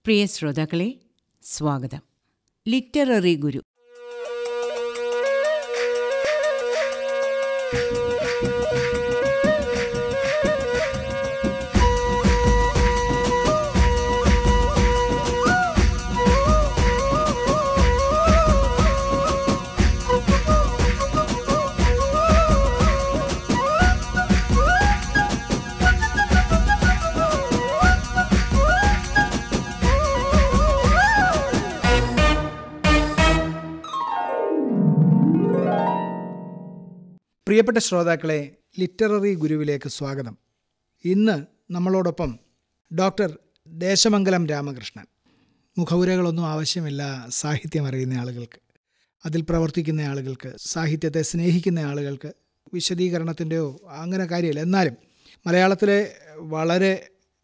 പ്രിയ ശ്രോതാക്കളെ സ്വാഗതം ലിറ്റററി ഗുരു പ്രിയപ്പെട്ട ശ്രോതാക്കളെ ലിറ്റററി ഗുരുവിലേക്ക് സ്വാഗതം ഇന്ന് നമ്മളോടൊപ്പം ഡോക്ടർ ദേശമംഗലം രാമകൃഷ്ണൻ മുഖവുരകളൊന്നും ആവശ്യമില്ല സാഹിത്യം അറിയുന്ന ആളുകൾക്ക് അതിൽ പ്രവർത്തിക്കുന്ന ആളുകൾക്ക് സാഹിത്യത്തെ സ്നേഹിക്കുന്ന ആളുകൾക്ക് വിശദീകരണത്തിൻ്റെയോ അങ്ങനെ കാര്യമില്ല എന്നാലും മലയാളത്തിലെ വളരെ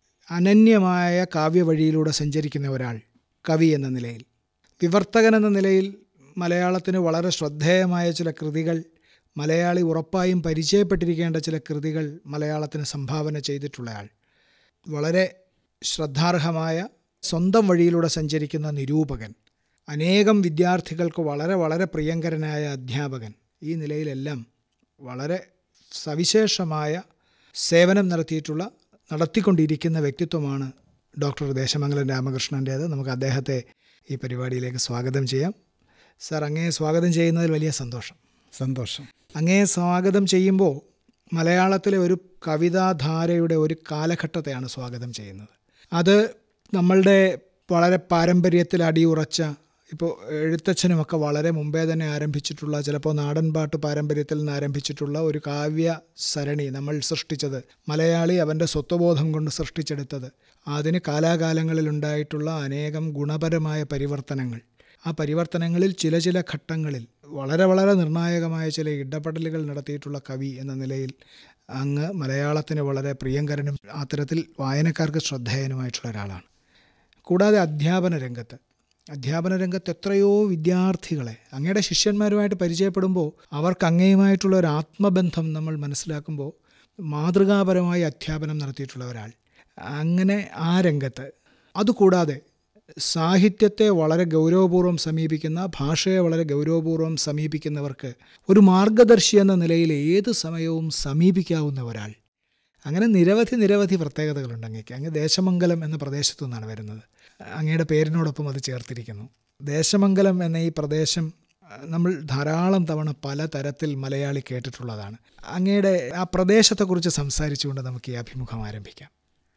അനന്യമായ കാവ്യവഴിയിലൂടെ സഞ്ചരിക്കുന്ന ഒരാൾ കവി എന്ന നിലയിൽ വിവർത്തകൻ എന്ന നിലയിൽ മലയാളത്തിന് വളരെ ശ്രദ്ധേയമായ ചില കൃതികൾ മലയാളി ഉറപ്പായും പരിചയപ്പെട്ടിരിക്കേണ്ട ചില കൃതികൾ മലയാളത്തിന് സംഭാവന ചെയ്തിട്ടുള്ളയാൾ വളരെ ശ്രദ്ധാർഹമായ സ്വന്തം വഴിയിലൂടെ സഞ്ചരിക്കുന്ന നിരൂപകൻ അനേകം വിദ്യാർത്ഥികൾക്ക് വളരെ വളരെ പ്രിയങ്കരനായ അധ്യാപകൻ ഈ നിലയിലെല്ലാം വളരെ സവിശേഷമായ സേവനം നടത്തിയിട്ടുള്ള നടത്തിക്കൊണ്ടിരിക്കുന്ന വ്യക്തിത്വമാണ് ഡോക്ടർ ദേശമംഗലം രാമകൃഷ്ണൻ്റേത് നമുക്ക് അദ്ദേഹത്തെ ഈ പരിപാടിയിലേക്ക് സ്വാഗതം ചെയ്യാം സാർ അങ്ങേ സ്വാഗതം ചെയ്യുന്നതിൽ വലിയ സന്തോഷം സന്തോഷം അങ്ങേ സ്വാഗതം ചെയ്യുമ്പോൾ മലയാളത്തിലെ ഒരു കവിതാധാരയുടെ ഒരു കാലഘട്ടത്തെയാണ് സ്വാഗതം ചെയ്യുന്നത് അത് നമ്മളുടെ വളരെ പാരമ്പര്യത്തിൽ അടിയുറച്ച ഇപ്പോൾ എഴുത്തച്ഛനുമൊക്കെ വളരെ മുമ്പേ തന്നെ ആരംഭിച്ചിട്ടുള്ള ചിലപ്പോൾ നാടൻ പാട്ട് പാരമ്പര്യത്തിൽ നിന്ന് ആരംഭിച്ചിട്ടുള്ള ഒരു കാവ്യ സരണി നമ്മൾ സൃഷ്ടിച്ചത് മലയാളി അവൻ്റെ സ്വത്വബോധം കൊണ്ട് സൃഷ്ടിച്ചെടുത്തത് അതിന് കാലാകാലങ്ങളിലുണ്ടായിട്ടുള്ള അനേകം ഗുണപരമായ പരിവർത്തനങ്ങൾ ആ പരിവർത്തനങ്ങളിൽ ചില ചില ഘട്ടങ്ങളിൽ വളരെ വളരെ നിർണായകമായ ചില ഇടപെടലുകൾ നടത്തിയിട്ടുള്ള കവി എന്ന നിലയിൽ അങ്ങ് മലയാളത്തിന് വളരെ പ്രിയങ്കരനും അത്തരത്തിൽ വായനക്കാർക്ക് ശ്രദ്ധേയനുമായിട്ടുള്ള ഒരാളാണ് കൂടാതെ അധ്യാപന രംഗത്ത് അധ്യാപന രംഗത്ത് എത്രയോ വിദ്യാർത്ഥികളെ അങ്ങയുടെ ശിഷ്യന്മാരുമായിട്ട് പരിചയപ്പെടുമ്പോൾ അവർക്ക് അങ്ങയുമായിട്ടുള്ള ഒരു ആത്മബന്ധം നമ്മൾ മനസ്സിലാക്കുമ്പോൾ മാതൃകാപരമായി അധ്യാപനം നടത്തിയിട്ടുള്ള ഒരാൾ അങ്ങനെ ആ രംഗത്ത് അതുകൂടാതെ സാഹിത്യത്തെ വളരെ ഗൗരവപൂർവ്വം സമീപിക്കുന്ന ഭാഷയെ വളരെ ഗൗരവപൂർവ്വം സമീപിക്കുന്നവർക്ക് ഒരു മാർഗദർശി എന്ന നിലയിൽ ഏത് സമയവും സമീപിക്കാവുന്ന ഒരാൾ അങ്ങനെ നിരവധി നിരവധി പ്രത്യേകതകളുണ്ട് അങ്ങേക്ക് അങ്ങ് ദേശമംഗലം എന്ന പ്രദേശത്തു നിന്നാണ് വരുന്നത് അങ്ങയുടെ പേരിനോടൊപ്പം അത് ചേർത്തിരിക്കുന്നു ദേശമംഗലം എന്ന ഈ പ്രദേശം നമ്മൾ ധാരാളം തവണ പല തരത്തിൽ മലയാളി കേട്ടിട്ടുള്ളതാണ് അങ്ങയുടെ ആ പ്രദേശത്തെക്കുറിച്ച് സംസാരിച്ചുകൊണ്ട് നമുക്ക് ഈ അഭിമുഖം ആരംഭിക്കാം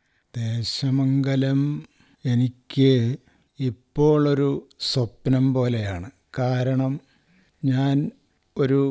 ദേശമംഗലം എനിക്ക് ഇപ്പോഴൊരു സ്വപ്നം പോലെയാണ് കാരണം ഞാൻ ഒരു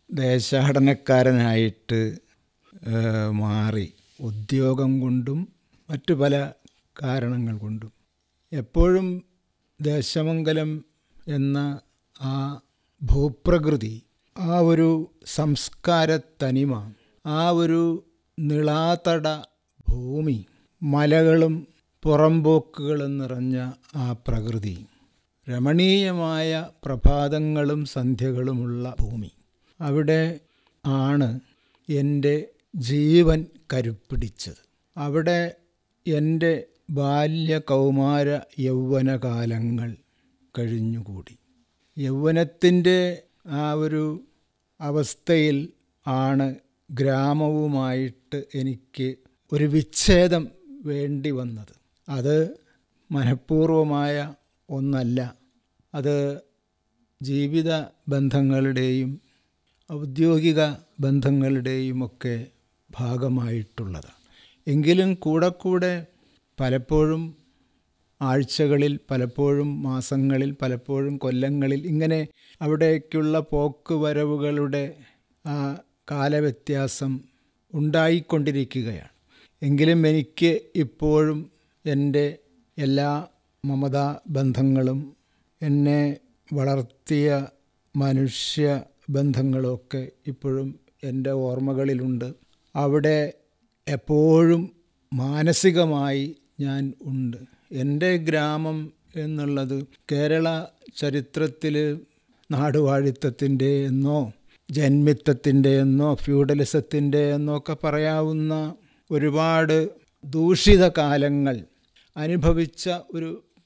ദേശാടനക്കാരനായിട്ട് ഏഹ്, മാറി ഉദ്യോഗം കൊണ്ടും മറ്റു പല കാരണങ്ങൾ കൊണ്ടും എപ്പോഴും ദേശമംഗലം എന്ന ആ ഭൂപ്രകൃതി ആ ഒരു സംസ്കാര തനിമ ആ ഒരു നിളാതട ഭൂമി മലകളും പുറംപോക്കുകളും നിറഞ്ഞ ആ പ്രകൃതി രമണീയമായ പ്രഭാതങ്ങളും സന്ധ്യകളുമുള്ള ഭൂമി അവിടെ ആണ് എൻ്റെ ജീവൻ കരുപ്പിടിച്ചത് അവിടെ എൻ്റെ ബാല്യ കൗമാര യൗവനകാലങ്ങൾ കഴിഞ്ഞുകൂടി യൗവനത്തിൻ്റെ ആ ഒരു അവസ്ഥയിൽ ആണ് ഗ്രാമവുമായിട്ട് എനിക്ക് ഒരു വിച്ഛേദം വേണ്ടി വന്നത് അത് മനഃപൂർവമായ ഒന്നല്ല അത് ജീവിത ബന്ധങ്ങളുടെയും ഔദ്യോഗിക ബന്ധങ്ങളുടെയും ഒക്കെ ഭാഗമായിട്ടുള്ളതാണ് എങ്കിലും കൂടെ കൂടെ പലപ്പോഴും ആഴ്ചകളിൽ പലപ്പോഴും മാസങ്ങളിൽ പലപ്പോഴും കൊല്ലങ്ങളിൽ ഇങ്ങനെ അവിടേക്കുള്ള പോക്ക് വരവുകളുടെ ആ കാലവ്യത്യാസം ഉണ്ടായിക്കൊണ്ടിരിക്കുകയാണ് എങ്കിലും എനിക്ക് ഇപ്പോഴും എൻ്റെ എല്ലാ മമതാ ബന്ധങ്ങളും എന്നെ വളർത്തിയ മനുഷ്യ ബന്ധങ്ങളുമൊക്കെ ഇപ്പോഴും എൻ്റെ ഓർമ്മകളിലുണ്ട് അവിടെ എപ്പോഴും മാനസികമായി ഞാൻ ഉണ്ട് എൻ്റെ ഗ്രാമം എന്നുള്ളത് കേരള ചരിത്രത്തിൽ നാടുവാഴിത്തത്തിൻ്റെ എന്നോ ജന്മിത്തത്തിൻ്റെ എന്നോ ഫ്യൂഡലിസത്തിൻ്റെ എന്നോ ഒക്കെ പറയാവുന്ന ഒരുപാട് ദൂഷിത കാലങ്ങൾ അനുഭവിച്ച ഒരു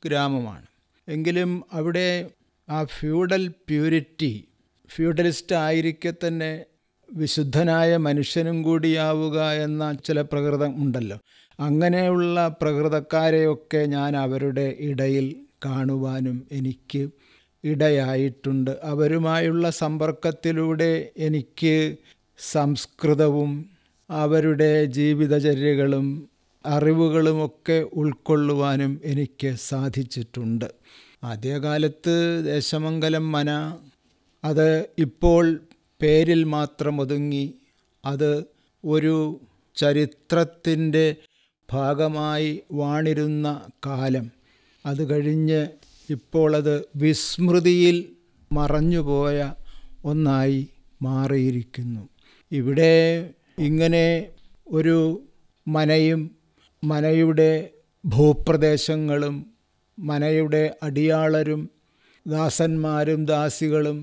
ഗ്രാമമാണ് എങ്കിലും അവിടെ ആ ഫ്യൂഡൽ പ്യൂരിറ്റി ഫ്യൂഡലിസ്റ്റ് ആയിരിക്കെ തന്നെ വിശുദ്ധനായ മനുഷ്യനും കൂടിയാവുക എന്ന ചില പ്രകൃതം ഉണ്ടല്ലോ അങ്ങനെയുള്ള പ്രകൃതക്കാരെയൊക്കെ ഞാൻ അവരുടെ ഇടയിൽ കാണുവാനും എനിക്ക് ഇടയായിട്ടുണ്ട് അവരുമായുള്ള സമ്പർക്കത്തിലൂടെ എനിക്ക് സംസ്കൃതവും അവരുടെ ജീവിതചര്യകളും അറിവുകളുമൊക്കെ ഉൾക്കൊള്ളുവാനും എനിക്ക് സാധിച്ചിട്ടുണ്ട് ആദ്യകാലത്ത് ദേശമംഗലം മന അത് ഇപ്പോൾ പേരിൽ മാത്രം ഒതുങ്ങി അത് ഒരു ചരിത്രത്തിൻ്റെ ഭാഗമായി വാണിരുന്ന കാലം അത് കഴിഞ്ഞ് ഇപ്പോൾ അത് വിസ്മൃതിയിൽ മറഞ്ഞുപോയ ഒന്നായി മാറിയിരിക്കുന്നു ഇവിടെ ഇങ്ങനെ ഒരു മനയും മനയുടെ ഭൂപ്രദേശങ്ങളും മനയുടെ അടിയാളരും ദാസന്മാരും ദാസികളും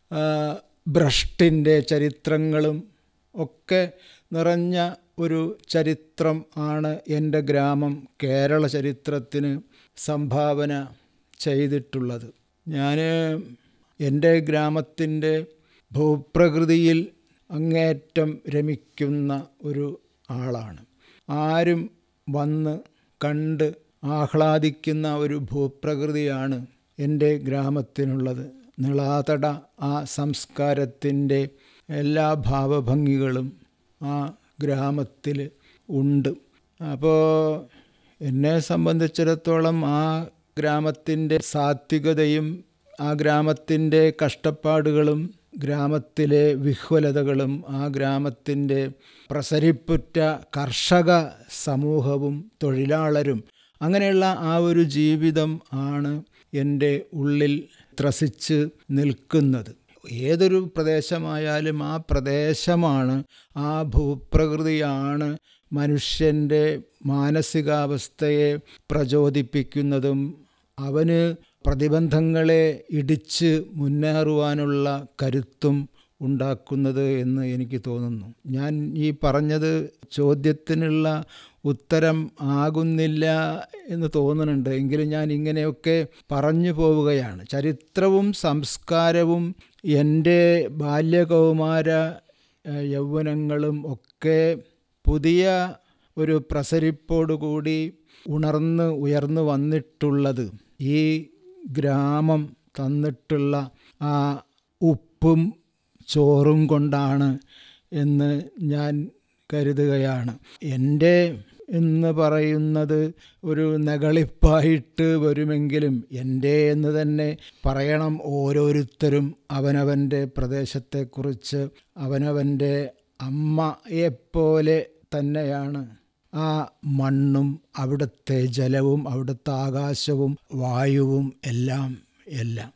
ഭ്രഷ്ടിൻ്റെ ചരിത്രങ്ങളും ഒക്കെ നിറഞ്ഞ ഒരു ചരിത്രം ആണ് എൻ്റെ ഗ്രാമം കേരള ചരിത്രത്തിന് സംഭാവന ചെയ്തിട്ടുള്ളത് ഞാൻ എൻ്റെ ഗ്രാമത്തിൻ്റെ ഭൂപ്രകൃതിയിൽ അങ്ങേറ്റം രമിക്കുന്ന ഒരു ആളാണ് ആരും വന്ന് കണ്ട് ആഹ്ലാദിക്കുന്ന ഒരു ഭൂപ്രകൃതിയാണ് എൻ്റെ ഗ്രാമത്തിനുള്ളത് നിളാതട ആ സംസ്കാരത്തിൻ്റെ എല്ലാ ഭാവഭംഗികളും ആ ഗ്രാമത്തിൽ ഉണ്ട് അപ്പോൾ എന്നെ സംബന്ധിച്ചിടത്തോളം ആ ഗ്രാമത്തിൻ്റെ സാത്വികതയും ആ ഗ്രാമത്തിൻ്റെ കഷ്ടപ്പാടുകളും ഗ്രാമത്തിലെ വിഹ്വലതകളും ആ ഗ്രാമത്തിൻ്റെ പ്രസരിപ്പുറ്റ കർഷക സമൂഹവും തൊഴിലാളരും അങ്ങനെയുള്ള ആ ഒരു ജീവിതം ആണ് എൻ്റെ ഉള്ളിൽ ത്രസിച്ച് നിൽക്കുന്നത് ഏതൊരു പ്രദേശമായാലും ആ പ്രദേശമാണ് ആ ഭൂപ്രകൃതിയാണ് മനുഷ്യൻ്റെ മാനസികാവസ്ഥയെ പ്രചോദിപ്പിക്കുന്നതും അവന് പ്രതിബന്ധങ്ങളെ ഇടിച്ച് മുന്നേറുവാനുള്ള കരുത്തും ഉണ്ടാക്കുന്നത് എന്ന് എനിക്ക് തോന്നുന്നു ഞാൻ ഈ പറഞ്ഞത് ചോദ്യത്തിനുള്ള ഉത്തരം ആകുന്നില്ല എന്ന് തോന്നുന്നുണ്ട് എങ്കിലും ഞാൻ ഇങ്ങനെയൊക്കെ പറഞ്ഞു പോവുകയാണ് ചരിത്രവും സംസ്കാരവും എൻ്റെ ബാല്യകൗമാര യൗവനങ്ങളും ഒക്കെ പുതിയ ഒരു പ്രസരിപ്പോടുകൂടി ഉണർന്ന് ഉയർന്നു വന്നിട്ടുള്ളത് ഈ ഗ്രാമം തന്നിട്ടുള്ള ആ ഉപ്പും ചോറും കൊണ്ടാണ് എന്ന് ഞാൻ കരുതുകയാണ് എൻ്റെ എന്ന് പറയുന്നത് ഒരു നകളിപ്പായിട്ട് വരുമെങ്കിലും എൻ്റെ എന്ന് തന്നെ പറയണം ഓരോരുത്തരും അവനവൻ്റെ പ്രദേശത്തെക്കുറിച്ച് അവനവൻ്റെ അമ്മയെപ്പോലെ തന്നെയാണ് ആ മണ്ണും അവിടുത്തെ ജലവും അവിടുത്തെ ആകാശവും വായുവും എല്ലാം എല്ലാം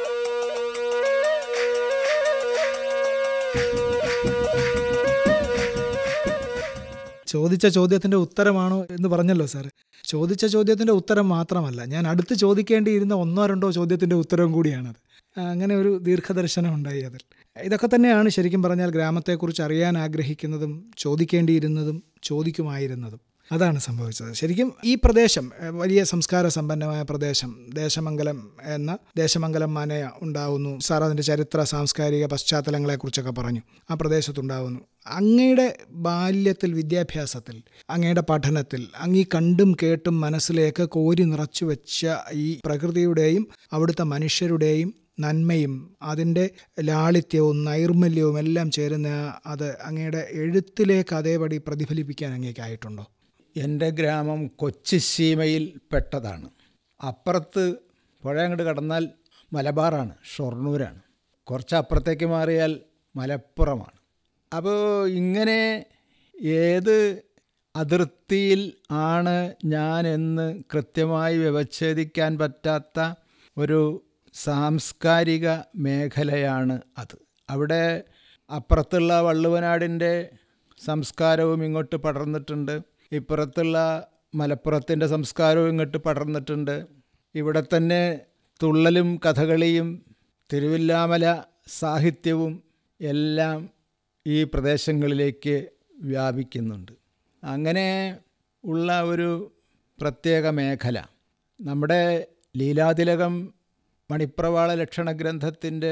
ചോദിച്ച ചോദ്യത്തിന്റെ ഉത്തരമാണോ എന്ന് പറഞ്ഞല്ലോ സാർ ചോദിച്ച ചോദ്യത്തിന്റെ ഉത്തരം മാത്രമല്ല ഞാൻ അടുത്ത് ചോദിക്കേണ്ടിയിരുന്ന ഒന്നോ രണ്ടോ ചോദ്യത്തിന്റെ ഉത്തരവും കൂടിയാണത് അങ്ങനെ ഒരു ദീർഘദർശനം ഉണ്ടായി അതിൽ ഇതൊക്കെ തന്നെയാണ് ശരിക്കും പറഞ്ഞാൽ ഗ്രാമത്തെക്കുറിച്ച് അറിയാൻ ആഗ്രഹിക്കുന്നതും ചോദിക്കേണ്ടിയിരുന്നതും ചോദിക്കുമായിരുന്നതും അതാണ് സംഭവിച്ചത് ശരിക്കും ഈ പ്രദേശം വലിയ സംസ്കാര സമ്പന്നമായ പ്രദേശം ദേശമംഗലം എന്ന ദേശമംഗലം മനയ ഉണ്ടാവുന്നു സാർ അതിൻ്റെ ചരിത്ര സാംസ്കാരിക പശ്ചാത്തലങ്ങളെക്കുറിച്ചൊക്കെ പറഞ്ഞു ആ പ്രദേശത്തുണ്ടാവുന്നു അങ്ങയുടെ ബാല്യത്തിൽ വിദ്യാഭ്യാസത്തിൽ അങ്ങയുടെ പഠനത്തിൽ അങ്ങീ കണ്ടും കേട്ടും മനസ്സിലേക്ക് കോരി നിറച്ചു വെച്ച ഈ പ്രകൃതിയുടെയും അവിടുത്തെ മനുഷ്യരുടെയും നന്മയും അതിൻ്റെ ലാളിത്യവും നൈർമല്യവും എല്ലാം ചേരുന്ന അത് അങ്ങയുടെ എഴുത്തിലേക്ക് അതേപടി പ്രതിഫലിപ്പിക്കാൻ അങ്ങേക്കായിട്ടുണ്ടോ എൻ്റെ ഗ്രാമം കൊച്ചിസീമയിൽ പെട്ടതാണ് അപ്പുറത്ത് പുഴ അങ്ങോട്ട് കടന്നാൽ മലബാറാണ് ഷൊർണൂരാണ് കുറച്ച് അപ്പുറത്തേക്ക് മാറിയാൽ മലപ്പുറമാണ് അപ്പോൾ ഇങ്ങനെ ഏത് അതിർത്തിയിൽ ആണ് ഞാനെന്ന് കൃത്യമായി വ്യവച്ഛേദിക്കാൻ പറ്റാത്ത ഒരു സാംസ്കാരിക മേഖലയാണ് അത് അവിടെ അപ്പുറത്തുള്ള വള്ളുവനാടിൻ്റെ സംസ്കാരവും ഇങ്ങോട്ട് പടർന്നിട്ടുണ്ട് ഇപ്പുറത്തുള്ള മലപ്പുറത്തിൻ്റെ സംസ്കാരവും ഇങ്ങോട്ട് പടർന്നിട്ടുണ്ട് ഇവിടെ തന്നെ തുള്ളലും കഥകളിയും തിരുവില്ലാമല സാഹിത്യവും എല്ലാം ഈ പ്രദേശങ്ങളിലേക്ക് വ്യാപിക്കുന്നുണ്ട് അങ്ങനെ ഉള്ള ഒരു പ്രത്യേക മേഖല നമ്മുടെ ലീലാതിലകം മണിപ്രവാള ലക്ഷണ ഗ്രന്ഥത്തിൻ്റെ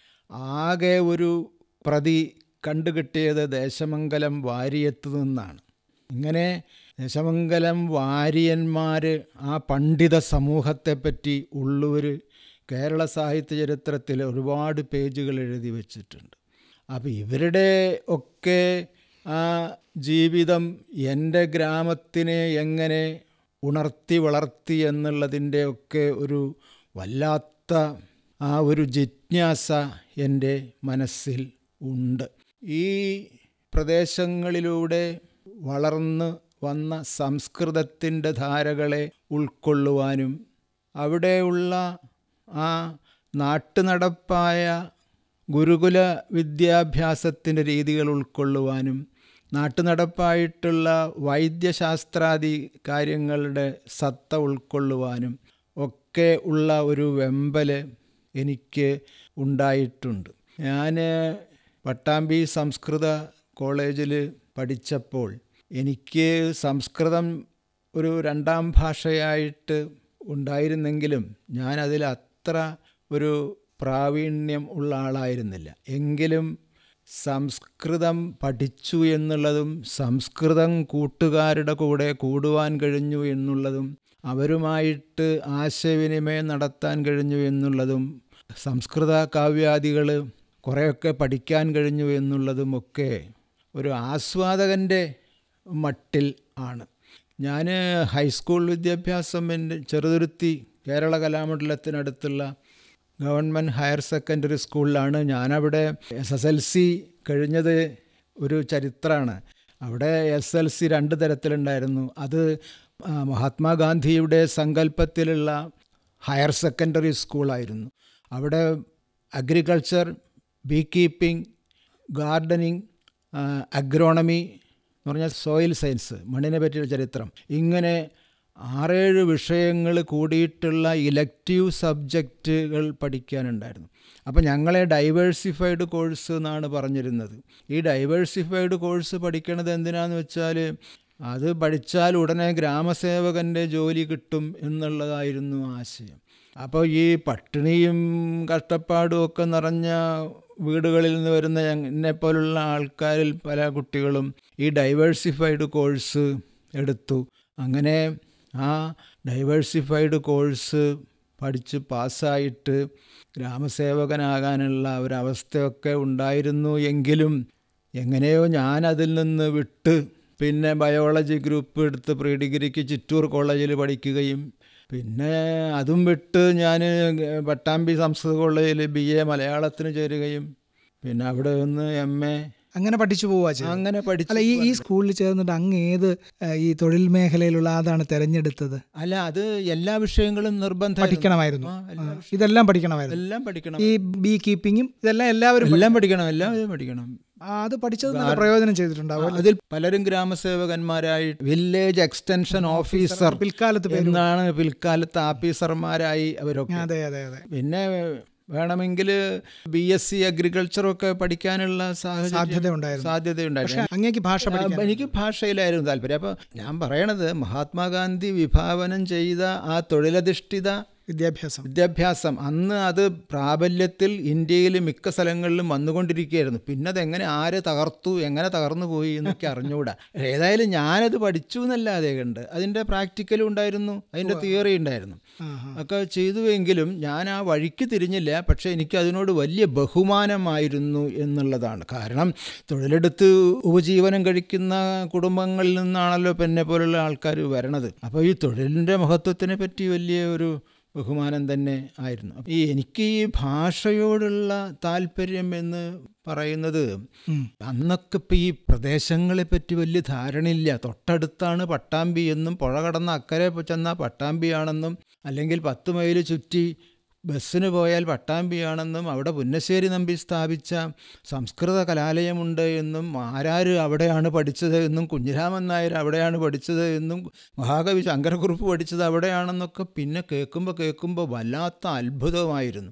ആകെ ഒരു പ്രതി കണ്ടുകിട്ടിയത് ദേശമംഗലം വാരിയത്ത് നിന്നാണ് ഇങ്ങനെ ദേശമംഗലം വാരിയന്മാർ ആ പണ്ഡിത സമൂഹത്തെപ്പറ്റി ഉള്ളൂർ കേരള സാഹിത്യ ചരിത്രത്തിൽ ഒരുപാട് പേജുകൾ എഴുതി വച്ചിട്ടുണ്ട് അപ്പോൾ ഇവരുടെ ഒക്കെ ആ ജീവിതം എൻ്റെ ഗ്രാമത്തിനെ എങ്ങനെ ഉണർത്തി വളർത്തി എന്നുള്ളതിൻ്റെ ഒക്കെ ഒരു വല്ലാത്ത ആ ഒരു ജിജ്ഞാസ എൻ്റെ മനസ്സിൽ ഉണ്ട് ഈ പ്രദേശങ്ങളിലൂടെ വളർന്ന് വന്ന സംസ്കൃതത്തിൻ്റെ ധാരകളെ ഉൾക്കൊള്ളുവാനും അവിടെയുള്ള ആ നാട്ടുനടപ്പായ ഗുരുകുല വിദ്യാഭ്യാസത്തിൻ്റെ രീതികൾ ഉൾക്കൊള്ളുവാനും നാട്ടുനടപ്പായിട്ടുള്ള വൈദ്യശാസ്ത്രാദി കാര്യങ്ങളുടെ സത്ത ഉൾക്കൊള്ളുവാനും ഒക്കെ ഉള്ള ഒരു വെമ്പൽ എനിക്ക് ഉണ്ടായിട്ടുണ്ട് ഞാൻ പട്ടാമ്പി സംസ്കൃത കോളേജിൽ പഠിച്ചപ്പോൾ എനിക്ക് സംസ്കൃതം ഒരു രണ്ടാം ഭാഷയായിട്ട് ഉണ്ടായിരുന്നെങ്കിലും ഞാനതിൽ അത്ര ഒരു പ്രാവീണ്യം ഉള്ള ആളായിരുന്നില്ല എങ്കിലും സംസ്കൃതം പഠിച്ചു എന്നുള്ളതും സംസ്കൃതം കൂട്ടുകാരുടെ കൂടെ കൂടുവാൻ കഴിഞ്ഞു എന്നുള്ളതും അവരുമായിട്ട് ആശയവിനിമയം നടത്താൻ കഴിഞ്ഞു എന്നുള്ളതും സംസ്കൃത കാവ്യാദികൾ കുറേയൊക്കെ പഠിക്കാൻ കഴിഞ്ഞു എന്നുള്ളതുമൊക്കെ ഒരു ആസ്വാദകൻ്റെ മട്ടിൽ ആണ് ഞാൻ ഹൈസ്കൂൾ വിദ്യാഭ്യാസം എൻ്റെ ചെറുതുരുത്തി കേരള കലാമണ്ഡലത്തിനടുത്തുള്ള ഗവൺമെൻറ് ഹയർ സെക്കൻഡറി സ്കൂളിലാണ് ഞാനവിടെ എസ് എസ് എൽ സി കഴിഞ്ഞത് ഒരു ചരിത്രമാണ് അവിടെ എസ് എൽ സി രണ്ട് തരത്തിലുണ്ടായിരുന്നു അത് ആ, മഹാത്മാഗാന്ധിയുടെ സങ്കല്പത്തിലുള്ള ഹയർ സെക്കൻഡറി സ്കൂളായിരുന്നു അവിടെ agriculture bee keeping gardening agronomy എന്ന് പറഞ്ഞാൽ സോയിൽ സയൻസ് മണ്ണിനെ പറ്റിയുള്ള ചരിത്രം ഇങ്ങനെ ആറേഴ് വിഷയങ്ങൾ കൂടിയിട്ടുള്ള ഇലക്റ്റീവ് സബ്ജക്റ്റുകൾ പഠിക്കാനുണ്ടായിരുന്നു അപ്പോൾ ഞങ്ങളെ ഡൈവേഴ്സിഫൈഡ് കോഴ്സ് എന്നാണ് പറഞ്ഞിരുന്നത് ഈ ഡൈവേഴ്സിഫൈഡ് കോഴ്സ് പഠിക്കണത് എന്തിനാന്ന് വെച്ചാൽ അത് പഠിച്ചാൽ ഉടനെ ഗ്രാമസേവകൻ്റെ ജോലി കിട്ടും എന്നുള്ളതായിരുന്നു ആശയം അപ്പോൾ ഈ പട്ടിണിയും കഷ്ടപ്പാടും ഒക്കെ നിറഞ്ഞ വീടുകളിൽ നിന്ന് വരുന്ന എന്നെ പോലുള്ള ആൾക്കാരിൽ പല കുട്ടികളും ഈ ഡൈവേഴ്സിഫൈഡ് കോഴ്സ് എടുത്തു അങ്ങനെ ആ ഡൈവേഴ്സിഫൈഡ് കോഴ്സ് പഠിച്ച് പാസ്സായിട്ട് ഗ്രാമസേവകനാകാനുള്ള ഒരവസ്ഥയൊക്കെ ഉണ്ടായിരുന്നു എങ്കിലും എങ്ങനെയോ ഞാൻ അതിൽ നിന്ന് വിട്ട് പിന്നെ ബയോളജി ഗ്രൂപ്പ് എടുത്ത് പ്രീ ഡിഗ്രിക്ക് ചിറ്റൂർ കോളേജിൽ പഠിക്കുകയും പിന്നെ അതും വിട്ട് ഞാൻ പട്ടാമ്പി സംസ്കൃത കോളേജിൽ ബി എ മലയാളത്തിന് ചേരുകയും പിന്നെ അവിടെ നിന്ന് എം എ അങ്ങനെ പഠിച്ചു പോവാ ചെയ്തത്. അങ്ങനെ പഠിച്ചു അല്ല ഈ ഈ സ്കൂളിൽ ചേർന്നിട്ട് അങ്ങ് ഏത് ഏഹ്, ഈ തൊഴിൽ മേഖലയിലുള്ള അതാണ് തിരഞ്ഞെടുത്തത് അല്ല അത് എല്ലാ വിഷയങ്ങളും നിർബന്ധം പഠിക്കണമായിരുന്നു ആ, ഇതെല്ലാം പഠിക്കണമായിരുന്നു എല്ലാം പഠിക്കണം ഈ ബീ കീപ്പിങ്ങും ഇതെല്ലാം എല്ലാവരും എല്ലാം പഠിക്കണം എല്ലാവരും പഠിക്കണം ആ, അത് പഠിച്ചത് നല്ല പ്രയോജനം ചെയ്തിട്ടുണ്ടാവും അതിൽ പലരും ഗ്രാമസേവകന്മാരായി വില്ലേജ് എക്സ്റ്റൻഷൻ ഓഫീസർ പിൽക്കാലത്ത് പേര് എന്നാണ് പിൽക്കാലത്ത് ഓഫീസർമാരായി അവരൊക്കെ അതെ അതെ അതെ പിന്നെ വേണമെങ്കിൽ ബി എസ് സി അഗ്രികൾച്ചറൊക്കെ പഠിക്കാനുള്ള സാഹചര്യം സാധ്യത ഉണ്ടായിരുന്നു സാധ്യതയുണ്ടായിരുന്നു പക്ഷെ അങ്ങേക്ക് ഭാഷ പഠിക്കാൻ ആ, എനിക്ക് ഭാഷയിലായിരുന്നു താല്പര്യം അപ്പോൾ ഞാൻ പറയണത് മഹാത്മാഗാന്ധി വിഭാവനം ചെയ്ത ആ തൊഴിലധിഷ്ഠിത വിദ്യാഭ്യാസം വിദ്യാഭ്യാസം അന്ന് അത് പ്രാബല്യത്തിൽ ഇന്ത്യയിൽ മിക്ക സ്ഥലങ്ങളിലും വന്നുകൊണ്ടിരിക്കുകയായിരുന്നു പിന്നെ അതെങ്ങനെ ആരെ തകർത്തു എങ്ങനെ തകർന്നു പോയി എന്നൊക്കെ അറിഞ്ഞുകൂടാ ഏതായാലും ഞാനത് പഠിച്ചു എന്നല്ലാതെ കണ്ട് അതിൻ്റെ പ്രാക്ടിക്കലും ഉണ്ടായിരുന്നു അതിൻ്റെ തിയറി ഉണ്ടായിരുന്നു ആ, ആ. ഒക്കെ ചെയ്തുവെങ്കിലും ഞാൻ ആ വഴിക്ക് തിരിഞ്ഞില്ല പക്ഷേ എനിക്ക് അതിനോട് വലിയ ബഹുമാനമായിരുന്നു എന്നുള്ളതാണ് കാരണം തൊഴിലെടുത്ത് ഉപജീവനം കഴിക്കുന്ന കുടുംബങ്ങളിൽ നിന്നാണല്ലോ ഇപ്പം എന്നെ പോലുള്ള ആൾക്കാർ വരണത് അപ്പോൾ ഈ തൊഴിലിൻ്റെ മഹത്വത്തിനെ പറ്റി വലിയ ഒരു ബഹുമാനം തന്നെ ആയിരുന്നു അപ്പോൾ ഈ എനിക്ക് ഈ ഭാഷയോടുള്ള താല്പര്യം എന്ന് പറയുന്നത് ഉം. അന്നൊക്കെ ഇപ്പോൾ ഈ പ്രദേശങ്ങളെ പറ്റി വലിയ ധാരണയില്ല തൊട്ടടുത്താണ് പട്ടാമ്പി എന്നും പുഴ കടന്ന അക്കരെ ചെന്നാൽ പട്ടാമ്പിയാണെന്നും അല്ലെങ്കിൽ പത്ത് മൈൽ ചുറ്റി ബസ്സിന് പോയാൽ പട്ടാമ്പിയാണെന്നും അവിടെ പുന്നശ്ശേരി നമ്പി സ്ഥാപിച്ച സംസ്കൃത കലാലയമുണ്ട് എന്നും ആരാര് അവിടെയാണ് പഠിച്ചത് എന്നും കുഞ്ഞിരാമൻ നായർ അവിടെയാണ് പഠിച്ചത് എന്നും മഹാകവി ശങ്കരക്കുറുപ്പ് പഠിച്ചത് അവിടെയാണെന്നൊക്കെ പിന്നെ കേൾക്കുമ്പോൾ കേൾക്കുമ്പോൾ വല്ലാത്ത അത്ഭുതമായിരുന്നു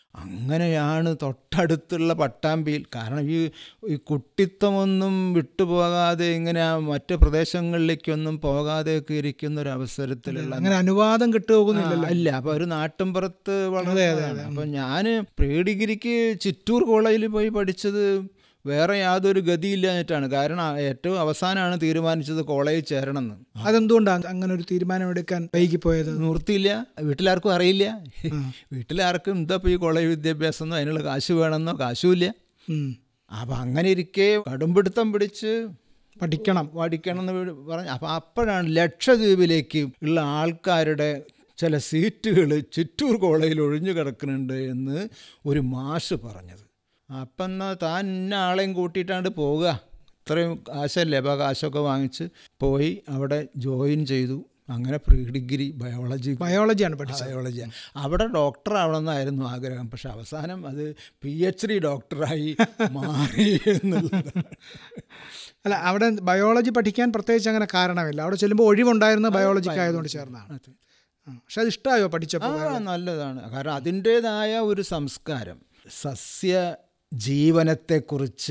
അങ്ങനെയാണ് തൊട്ടടുത്തുള്ള പട്ടാമ്പിയിൽ കാരണം ഈ ഈ കുട്ടിത്തമൊന്നും വിട്ടുപോകാതെ ഇങ്ങനെ ആ മറ്റ് പ്രദേശങ്ങളിലേക്കൊന്നും പോകാതെയൊക്കെ ഇരിക്കുന്ന ഒരു അവസരത്തിലുള്ള അങ്ങനെ അനുവാദം കിട്ടുപോകുന്നില്ലല്ലോ ആ, ഇല്ല അപ്പൊ ഒരു നാട്ടിൻപുറത്ത് വളർന്നതാണ് അപ്പൊ ഞാൻ പ്രീ ഡിഗ്രിക്ക് ചിറ്റൂർ കോളേജിൽ പോയി പഠിച്ചത് വേറെ യാതൊരു ഗതിയില്ലാഞ്ഞിട്ടാണ് കാരണം ആ ഏറ്റവും അവസാനമാണ് തീരുമാനിച്ചത് കോളേജിൽ ചേരണമെന്ന് അതെന്തുകൊണ്ടാണ് അങ്ങനെ ഒരു തീരുമാനമെടുക്കാൻ വൈകിപ്പോയത് നിവൃത്തിയില്ല വീട്ടിലാർക്കും അറിയില്ല വീട്ടിലാർക്കും എന്താ ഇപ്പോൾ ഈ കോളേജ് വിദ്യാഭ്യാസം എന്നോ അതിനുള്ള കാശ് വേണമെന്നോ കാശുമില്ല ഉം. അപ്പം അങ്ങനെ ഇരിക്കെ കടുംപിടുത്തം പിടിച്ച് പഠിക്കണം പഠിക്കണം എന്ന് വീട് പറഞ്ഞു അപ്പം അപ്പോഴാണ് ലക്ഷദ്വീപിലേക്ക് ഉള്ള ആൾക്കാരുടെ ചില സീറ്റുകൾ ചിറ്റൂർ കോളേജിൽ ഒഴിഞ്ഞു കിടക്കുന്നുണ്ട് എന്ന് ഒരു മാഷ് പറഞ്ഞത് അപ്പം എന്നാൽ താൻ ഇന്ന ആളെയും കൂട്ടിയിട്ടാണ്ട് പോവുക ഇത്രയും കാശല്ലേ അപ്പോൾ ആ കാശൊക്കെ വാങ്ങിച്ച് പോയി അവിടെ ജോയിൻ ചെയ്തു അങ്ങനെ പ്രീ ഡിഗ്രി ബയോളജി ബയോളജിയാണ് പഠിച്ചത് ബയോളജി അവിടെ ഡോക്ടർ ആവണമെന്നായിരുന്നു ആഗ്രഹം പക്ഷെ അവസാനം അത് പി എച്ച് ഡി ഡോക്ടറായി മാറി എന്നുള്ളതാണ് അല്ല അവിടെ ബയോളജി പഠിക്കാൻ പ്രത്യേകിച്ച് അങ്ങനെ കാരണമില്ല അവിടെ ചെല്ലുമ്പോൾ ഒഴിവുണ്ടായിരുന്ന ബയോളജിക്ക് ആയതുകൊണ്ട് ചേർന്നതാണ് അതെ. ആ. പക്ഷെ അത് ഇഷ്ടമായോ പഠിച്ചപ്പോൾ ആ നല്ലതാണ് കാരണം അതിൻ്റേതായ ഒരു സംസ്കാരം സസ്യ ജീവനത്തെക്കുറിച്ച്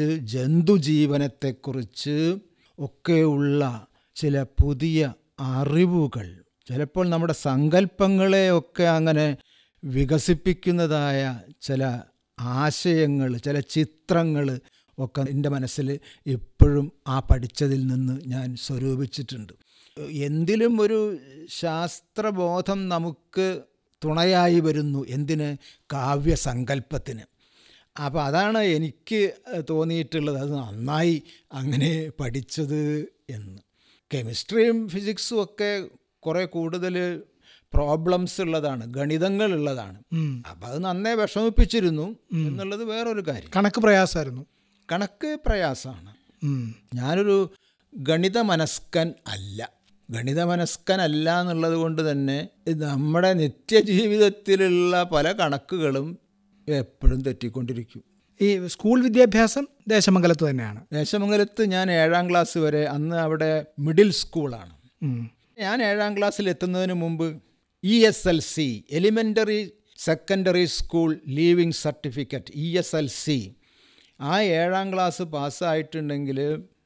ജന്തുജീവനത്തെക്കുറിച്ച് ഒക്കെയുള്ള ചില പുതിയ അറിവുകൾ ചിലപ്പോൾ നമ്മുടെ സങ്കല്പങ്ങളെയൊക്കെ അങ്ങനെ വികസിപ്പിക്കുന്നതായ ചില ആശയങ്ങൾ ചില ചിത്രങ്ങൾ ഒക്കെ എൻ്റെ മനസ്സിൽ ഇപ്പോഴും ആ പഠിച്ചതിൽ നിന്ന് ഞാൻ സ്വരൂപിച്ചിട്ടുണ്ട് എന്തിലും ഒരു ശാസ്ത്രബോധം നമുക്ക് തുണയായി വരുന്നു എന്തിന് കാവ്യസങ്കല്പത്തിന് അപ്പോൾ അതാണ് എനിക്ക് തോന്നിയിട്ടുള്ളത് അത് നന്നായി അങ്ങനെ പഠിച്ചത് എന്ന് കെമിസ്ട്രിയും ഫിസിക്സും ഒക്കെ കുറേ കൂടുതൽ പ്രോബ്ലംസ് ഉള്ളതാണ് ഗണിതങ്ങൾ ഉള്ളതാണ് അപ്പോൾ അത് നന്നേ വിഷമിപ്പിച്ചിരുന്നു എന്നുള്ളത് വേറൊരു കാര്യം കണക്ക് പ്രയാസമായിരുന്നു കണക്ക് പ്രയാസമാണ് ഉം. ഞാനൊരു ഗണിത മനസ്കൻ അല്ല ഗണിത മനസ്കൻ അല്ല എന്നുള്ളത് കൊണ്ട് തന്നെ ഇത് നമ്മുടെ നിത്യജീവിതത്തിലുള്ള പല കണക്കുകളും എപ്പോഴും തെറ്റിക്കൊണ്ടിരിക്കും ഈ സ്കൂൾ വിദ്യാഭ്യാസം ദേശമംഗലത്ത് തന്നെയാണ് ദേശമംഗലത്ത് ഞാൻ ഏഴാം ക്ലാസ് വരെ അന്ന് അവിടെ മിഡിൽ സ്കൂളാണ് ഉം. ഞാൻ ഏഴാം ക്ലാസ്സിൽ എത്തുന്നതിന് മുമ്പ് E S L C elementary secondary school leaving certificate E S L C ആ ഏഴാം ക്ലാസ് പാസ്സായിട്ടുണ്ടെങ്കിൽ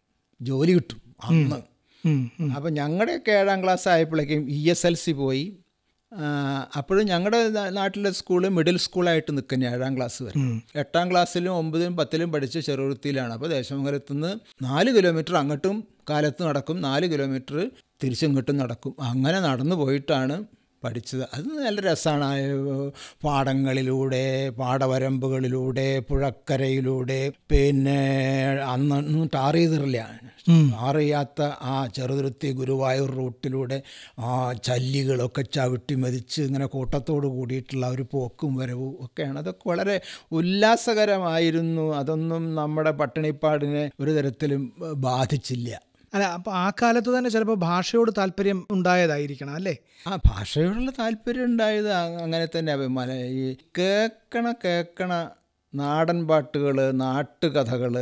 ജോലി കിട്ടും അന്ന് ഉം. ഉം. അപ്പം ഞങ്ങളുടെയൊക്കെ ഏഴാം ക്ലാസ് ആയപ്പോഴേക്കും ഇ എസ് എൽ സി പോയി ആ, അപ്പോഴും ഞങ്ങളുടെ നാ- നാട്ടിലെ സ്കൂള് മിഡിൽ സ്കൂളായിട്ട് നിൽക്കുന്ന ഏഴാം ക്ലാസ് വരെ എട്ടാം ക്ലാസ്സിലും ഒമ്പതിലും പത്തിലും പഠിച്ച് ചെറുവൃത്തിയിലാണ് അപ്പോൾ ദേശമംഗലത്ത് നിന്ന് നാല് കിലോമീറ്റർ അങ്ങോട്ടും കാലത്ത് നടക്കും നാല് കിലോമീറ്റർ തിരിച്ചിങ്ങോട്ടും നടക്കും അങ്ങനെ നടന്നു പോയിട്ടാണ് പഠിച്ചത് അത് നല്ല രസമാണ് ആ, ഏഹ്, പാടങ്ങളിലൂടെ പാടവരമ്പുകളിലൂടെ പുഴക്കരയിലൂടെ പിന്നെ അന്നൊന്നും ടാർ ചെയ്തിട്ടില്ല ടാർ ചെയ്യാത്ത ആ ചെറുതുരുത്തി ഗുരുവായൂർ റൂട്ടിലൂടെ ആ ചല്ലികളൊക്കെ ചവിട്ടി മതിച്ച് ഇങ്ങനെ കൂട്ടത്തോട് കൂടിയിട്ടുള്ള ഒരു പോക്കും വരവും ഒക്കെയാണ് അതൊക്കെ വളരെ ഉല്ലാസകരമായിരുന്നു അതൊന്നും നമ്മുടെ പട്ടിണിപ്പാടിനെ ഒരു തരത്തിലും ഏഹ്, ബാധിച്ചില്ല അല്ല അപ്പോൾ ആ കാലത്ത് തന്നെ ചിലപ്പോൾ ഭാഷയോട് താല്പര്യം ഉണ്ടായതായിരിക്കണം അല്ലേ ആ ഭാഷയോടുള്ള താല്പര്യം ഉണ്ടായത് അ- അങ്ങനെ തന്നെ അവ- മല ഈ കേൾക്കണ കേൾക്കണ നാടൻ പാട്ടുകൾ നാട്ടുകഥകൾ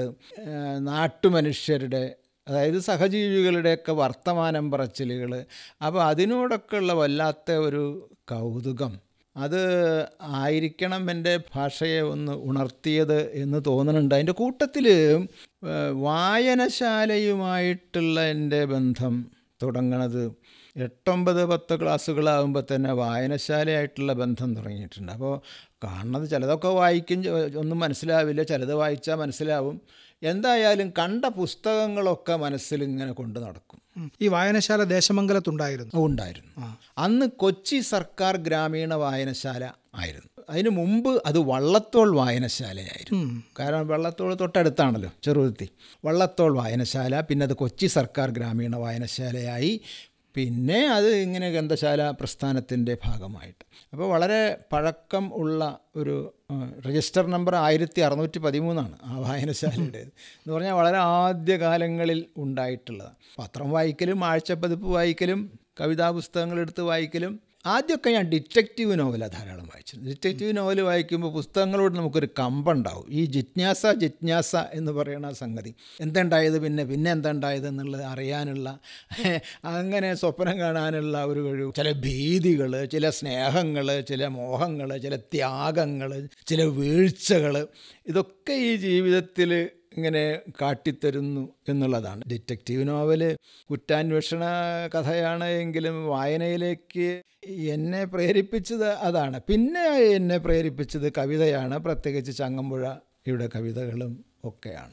നാട്ടുമനുഷ്യരുടെ അതായത് സഹജീവികളുടെയൊക്കെ വർത്തമാനം പറച്ചിലുകൾ അപ്പോൾ അതിനോടൊക്കെ ഉള്ള വല്ലാത്ത ഒരു കൗതുകം അത് ആയിരിക്കണം എൻ്റെ ഭാഷയെ ഒന്ന് ഉണർത്തിയത് എന്ന് തോന്നുന്നുണ്ട് അതിൻ്റെ കൂട്ടത്തിൽ വായനശാലയുമായിട്ടുള്ള എൻ്റെ ബന്ധം തുടങ്ങണത് എട്ടൊമ്പത് പത്ത് ക്ലാസ്സുകളാകുമ്പോൾ തന്നെ വായനശാലയായിട്ടുള്ള ബന്ധം തുടങ്ങിയിട്ടുണ്ട് അപ്പോൾ കാണുന്നത് ചിലതൊക്കെ വായിക്കും ചെ- ഒന്നും മനസ്സിലാവില്ല ചിലത് വായിച്ചാൽ മനസ്സിലാവും എന്തായാലും കണ്ട പുസ്തകങ്ങളൊക്കെ മനസ്സിൽ ഇങ്ങനെ കൊണ്ടു നടക്കും ഉം. ഈ വായനശാല ദേശമംഗലത്തുണ്ടായിരുന്നു ഉണ്ടായിരുന്നു അന്ന് കൊച്ചി സർക്കാർ ഗ്രാമീണ വായനശാല ആയിരുന്നു അതിന് മുമ്പ് അത് വള്ളത്തോൾ വായനശാലയായിരുന്നു കാരണം വള്ളത്തോൾ തൊട്ടടുത്താണല്ലോ ചെറുതുത്തി വള്ളത്തോൾ വായനശാല പിന്നെ അത് കൊച്ചി സർക്കാർ ഗ്രാമീണ വായനശാലയായി പിന്നെ അത് ഇങ്ങനെ ഗ്രന്ഥശാല പ്രസ്ഥാനത്തിൻ്റെ ഭാഗമായിട്ട് അപ്പോൾ വളരെ പഴക്കം ഉള്ള ഒരു ആ, രജിസ്റ്റർ നമ്പർ ആയിരത്തി അറുന്നൂറ്റി പതിമൂന്നാണ് ആ വായനശാലയുടേത് എന്ന് പറഞ്ഞാൽ വളരെ ആദ്യകാലങ്ങളിൽ ഉണ്ടായിട്ടുള്ളതാണ് പത്രം വായിക്കലും ആഴ്ചപ്പതിപ്പ് വായിക്കലും കവിതാ പുസ്തകങ്ങൾ എടുത്ത് വായിക്കലും ആദ്യമൊക്കെ ഞാൻ ഡിറ്റക്റ്റീവ് നോവലാണ് ധാരാളം വായിച്ചത് ഡിറ്റക്റ്റീവ് നോവൽ വായിക്കുമ്പോൾ പുസ്തകങ്ങളോട് നമുക്കൊരു കമ്പുണ്ടാവും ഈ ജിജ്ഞാസ ജിജ്ഞാസ എന്ന് പറയുന്ന സംഗതി എന്തുണ്ടായത് പിന്നെ പിന്നെ എന്തുണ്ടായത് എന്നുള്ളത് അറിയാനുള്ള അങ്ങനെ സ്വപ്നം കാണാനുള്ള ഒരു കഴിവ് ചില ഭീതികൾ ചില സ്നേഹങ്ങൾ ചില മോഹങ്ങൾ ചില ത്യാഗങ്ങൾ ചില വീഴ്ചകൾ ഇതൊക്കെ ഈ ജീവിതത്തിൽ ഇങ്ങനെ കാട്ടിത്തരുന്നു എന്നുള്ളതാണ് ഡിറ്റക്റ്റീവ് നോവല് കുറ്റാന്വേഷണ കഥയാണ് എങ്കിലും വായനയിലേക്ക് എന്നെ പ്രേരിപ്പിച്ചത് അതാണ് പിന്നെ എന്നെ പ്രേരിപ്പിച്ചത് കവിതയാണ് പ്രത്യേകിച്ച് ചങ്ങമ്പുഴയുടെ കവിതകളും ഒക്കെയാണ്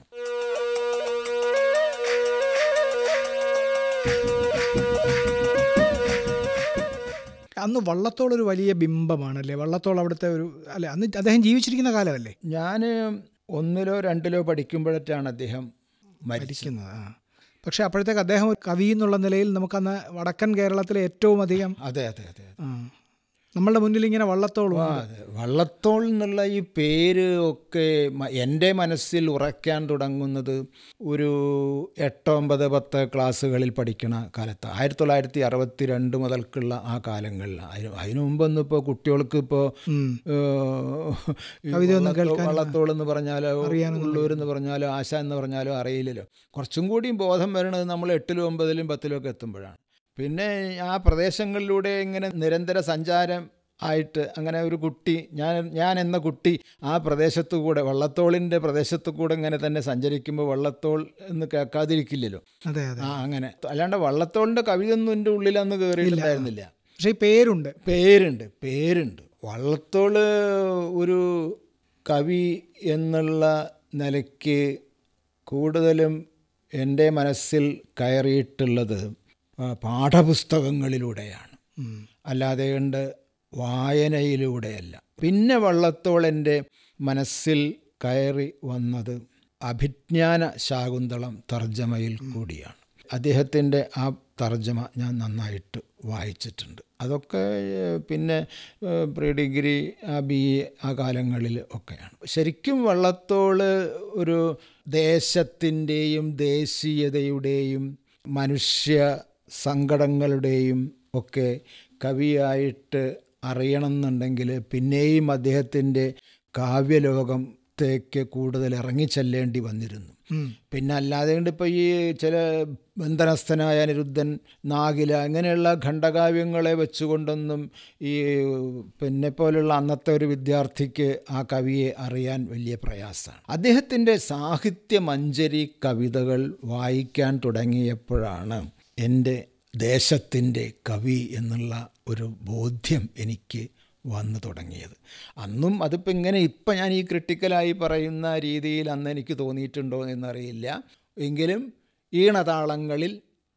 അന്ന് വള്ളത്തോൾ ഒരു വലിയ ബിംബമാണല്ലേ വള്ളത്തോൾ അവിടുത്തെ ഒരു അല്ലെ അന്ന് അദ്ദേഹം ജീവിച്ചിരിക്കുന്ന കാലമല്ലേ ഞാൻ ഒന്നിലോ രണ്ടിലോ പഠിക്കുമ്പോഴറ്റാണ് അദ്ദേഹം മരിച്ചത് മരിക്കുന്നത് ആ പക്ഷെ അപ്പോഴത്തേക്ക് അദ്ദേഹം ഒരു കവി എന്നുള്ള നിലയിൽ നമുക്കന്ന് വടക്കൻ കേരളത്തിലെ ഏറ്റവും അധികം അതെ അതെ അതെ ആ, നമ്മളുടെ മുന്നിൽ ഇങ്ങനെ വള്ളത്തോളും ആ, അതെ. വള്ളത്തോൾ എന്നുള്ള ഈ പേര് ഒക്കെ മ- എൻ്റെ മനസ്സിൽ ഉറയ്ക്കാൻ തുടങ്ങുന്നത് ഒരു എട്ടൊമ്പത് പത്ത് ക്ലാസ്സുകളിൽ പഠിക്കണ കാലത്ത് ആയിരത്തി തൊള്ളായിരത്തി അറുപത്തി രണ്ട് മുതൽക്കുള്ള ആ കാലങ്ങളിൽ അതിന് അതിനു മുമ്പൊന്നും ഇപ്പോൾ കുട്ടികൾക്ക് ഇപ്പോൾ ഉം. കവിതയൊന്നും കേൾക്കാൻ വള്ളത്തോൾ എന്ന് പറഞ്ഞാലോ ഉള്ളൂർ എന്ന് പറഞ്ഞാലോ ആശ എന്ന് പറഞ്ഞാലോ അറിയില്ലല്ലോ കുറച്ചും കൂടിയും ബോധം വരണത് നമ്മൾ എട്ടിലും ഒമ്പതിലും പത്തിലും ഒക്കെ എത്തുമ്പോഴാണ് പിന്നെ ആ പ്രദേശങ്ങളിലൂടെ ഇങ്ങനെ നിരന്തര സഞ്ചാരം ആയിട്ട് അങ്ങനെ ഒരു കുട്ടി ഞാൻ ഞാൻ എന്ന കുട്ടി ആ പ്രദേശത്തു കൂടെ വള്ളത്തോളിൻ്റെ പ്രദേശത്തു കൂടെ ഇങ്ങനെ തന്നെ സഞ്ചരിക്കുമ്പോൾ വള്ളത്തോൾ എന്ന് കേൾക്കാതിരിക്കില്ലല്ലോ അതെ അതെ ആ അങ്ങനെ അല്ലാണ്ട് വള്ളത്തോളിൻ്റെ കവിതയൊന്നും എൻ്റെ ഉള്ളിൽ അന്ന് കയറിയിട്ടുണ്ടായിരുന്നില്ല പക്ഷെ ഈ പേരുണ്ട് പേരുണ്ട് പേരുണ്ട് വള്ളത്തോള് ഒരു കവി എന്നുള്ള നിലയ്ക്ക് കൂടുതലും എൻ്റെ മനസ്സിൽ കയറിയിട്ടുള്ളത് ആ, പാഠപുസ്തകങ്ങളിലൂടെയാണ് ഉം. അല്ലാതെ കണ്ട് വായനയിലൂടെയല്ല പിന്നെ വള്ളത്തോൾ എൻ്റെ മനസ്സിൽ കയറി വന്നത് അഭിജ്ഞാന ശാകുന്തളം തർജ്ജമയിൽ കൂടിയാണ് അദ്ദേഹത്തിൻ്റെ ആ തർജ്ജമ ഞാൻ നന്നായിട്ട് വായിച്ചിട്ടുണ്ട് അതൊക്കെ ഏഹ്, പിന്നെ ഏഹ്, പ്രീ ഡിഗ്രി ആ ബി എ ആ കാലങ്ങളിൽ ഒക്കെയാണ് ശരിക്കും വള്ളത്തോള് ഒരു ദേശത്തിൻ്റെയും ദേശീയതയുടെയും മനുഷ്യ സങ്കടങ്ങളുടെയും ഒക്കെ കവിയായിട്ട് അറിയണമെന്നുണ്ടെങ്കിൽ പിന്നെയും അദ്ദേഹത്തിൻ്റെ കാവ്യലോകത്തേക്ക് കൂടുതൽ ഇറങ്ങിച്ചെല്ലേണ്ടി വന്നിരുന്നു ഉം. പിന്നെ അല്ലാതെ കൊണ്ട് ഇപ്പോൾ ഈ ചില ബന്ധനസ്ഥനായ അനിരുദ്ധൻ നാഗില അങ്ങനെയുള്ള ഖണ്ഡകാവ്യങ്ങളെ വെച്ചുകൊണ്ടൊന്നും ഈ പിന്നെ പോലുള്ള അന്നത്തെ ഒരു വിദ്യാർത്ഥിക്ക് ആ കവിയെ അറിയാൻ വലിയ പ്രയാസമാണ് അദ്ദേഹത്തിൻ്റെ സാഹിത്യ മഞ്ജരി കവിതകൾ വായിക്കാൻ തുടങ്ങിയപ്പോഴാണ് എൻ്റെ ദേശത്തിൻ്റെ കവി എന്നുള്ള ഒരു ബോധ്യം എനിക്ക് വന്നു തുടങ്ങിയത് അന്നും അതിപ്പോൾ ഇങ്ങനെ ഇപ്പം ഞാൻ ഈ ക്രിട്ടിക്കലായി പറയുന്ന രീതിയിൽ അന്ന് എനിക്ക് തോന്നിയിട്ടുണ്ടോ എന്നറിയില്ല എങ്കിലും ഈണതാളങ്ങളിൽ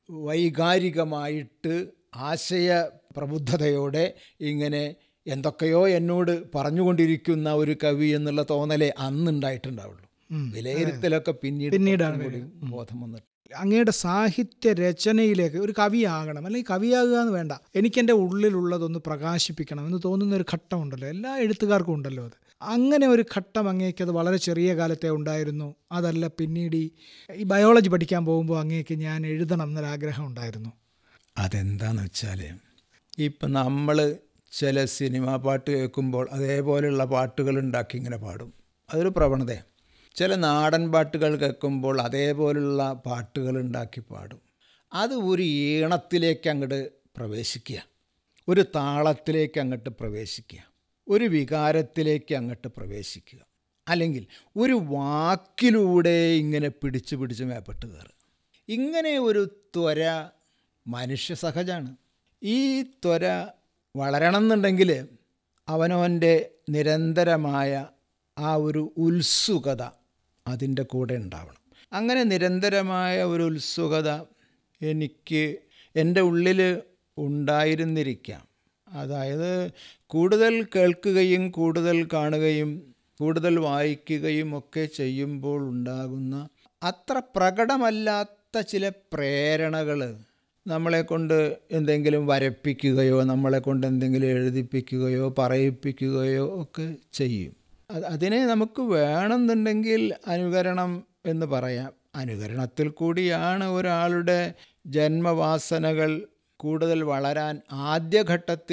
വൈകാരികമായിട്ട് ആശയ പ്രബുദ്ധതയോടെ ഇങ്ങനെ എന്തൊക്കെയോ എന്നോട് പറഞ്ഞുകൊണ്ടിരിക്കുന്ന ഒരു കവി എന്നുള്ള തോന്നലേ അന്നുണ്ടായിട്ടുണ്ടാവുള്ളൂ വിലയിരുത്തലൊക്കെ പിന്നീട് പിന്നീടാണ് കുറച്ചും കൂടി ബോധം വന്നിട്ട് അങ്ങയുടെ സാഹിത്യ രചനയിലേക്ക് ഒരു കവിയാകണം അല്ലെങ്കിൽ കവിയാകുക എന്ന് വേണ്ട എനിക്കെൻ്റെ ഉള്ളിലുള്ളതൊന്ന് പ്രകാശിപ്പിക്കണം എന്ന് തോന്നുന്ന ഒരു ഘട്ടമുണ്ടല്ലോ എല്ലാ എഴുത്തുകാർക്കും ഉണ്ടല്ലോ അത് അങ്ങനെ ഒരു ഘട്ടം അങ്ങേക്ക് അത് വളരെ ചെറിയ കാലത്തെ ഉണ്ടായിരുന്നു അതല്ല പിന്നീട് ഈ ഈ ബയോളജി പഠിക്കാൻ പോകുമ്പോൾ അങ്ങേക്ക് ഞാൻ എഴുതണം എന്നൊരാഗ്രഹം ഉണ്ടായിരുന്നു അതെന്താന്ന് വെച്ചാൽ ഇപ്പം നമ്മൾ ചില സിനിമാ പാട്ട് കേൾക്കുമ്പോൾ അതേപോലെയുള്ള പാട്ടുകൾ ഉണ്ടാക്കി ഇങ്ങനെ പാടും അതൊരു പ്രവണതയാണ് ചില നാടൻ പാട്ടുകൾ കേൾക്കുമ്പോൾ അതേപോലുള്ള പാട്ടുകൾ ഉണ്ടാക്കി പാടും അത് ഒരു ഈണത്തിലേക്ക് അങ്ങോട്ട് പ്രവേശിക്കുക ഒരു താളത്തിലേക്ക് അങ്ങോട്ട് പ്രവേശിക്കുക ഒരു വികാരത്തിലേക്ക് അങ്ങോട്ട് പ്രവേശിക്കുക അല്ലെങ്കിൽ ഒരു വാക്കിലൂടെ ഇങ്ങനെ പിടിച്ച് പിടിച്ച് മേപ്പെട്ട് കയറുക ഇങ്ങനെ ഒരു ത്വര മനുഷ്യ സഹജമാണ് ഈ ത്വര വളരണം എന്നുണ്ടെങ്കിൽ അവനവൻ്റെ നിരന്തരമായ ആ ഒരു ഉത്സുകത അതിൻ്റെ കൂടെ ഉണ്ടാവണം അങ്ങനെ നിരന്തരമായ ഒരു ഉത്സുകത എനിക്ക് എൻ്റെ ഉള്ളിൽ ഉണ്ടായിരുന്നിരിക്കാം അതായത് കൂടുതൽ കേൾക്കുകയും കൂടുതൽ കാണുകയും കൂടുതൽ വായിക്കുകയും ഒക്കെ ചെയ്യുമ്പോൾ ഉണ്ടാകുന്ന അത്ര പ്രകടമല്ലാത്ത ചില പ്രേരണകൾ നമ്മളെ കൊണ്ട് എന്തെങ്കിലും വരപ്പിക്കുകയോ നമ്മളെ കൊണ്ട് എന്തെങ്കിലും എഴുതിപ്പിക്കുകയോ പറയിപ്പിക്കുകയോ ഒക്കെ ചെയ്യും അത് അതിനെ നമുക്ക് വേണമെന്നുണ്ടെങ്കിൽ അനുകരണം എന്ന് പറയാം അനുകരണത്തിൽ കൂടിയാണ് ഒരാളുടെ ജന്മവാസനകൾ കൂടുതൽ വളരാൻ ആദ്യഘട്ടത്തിൽ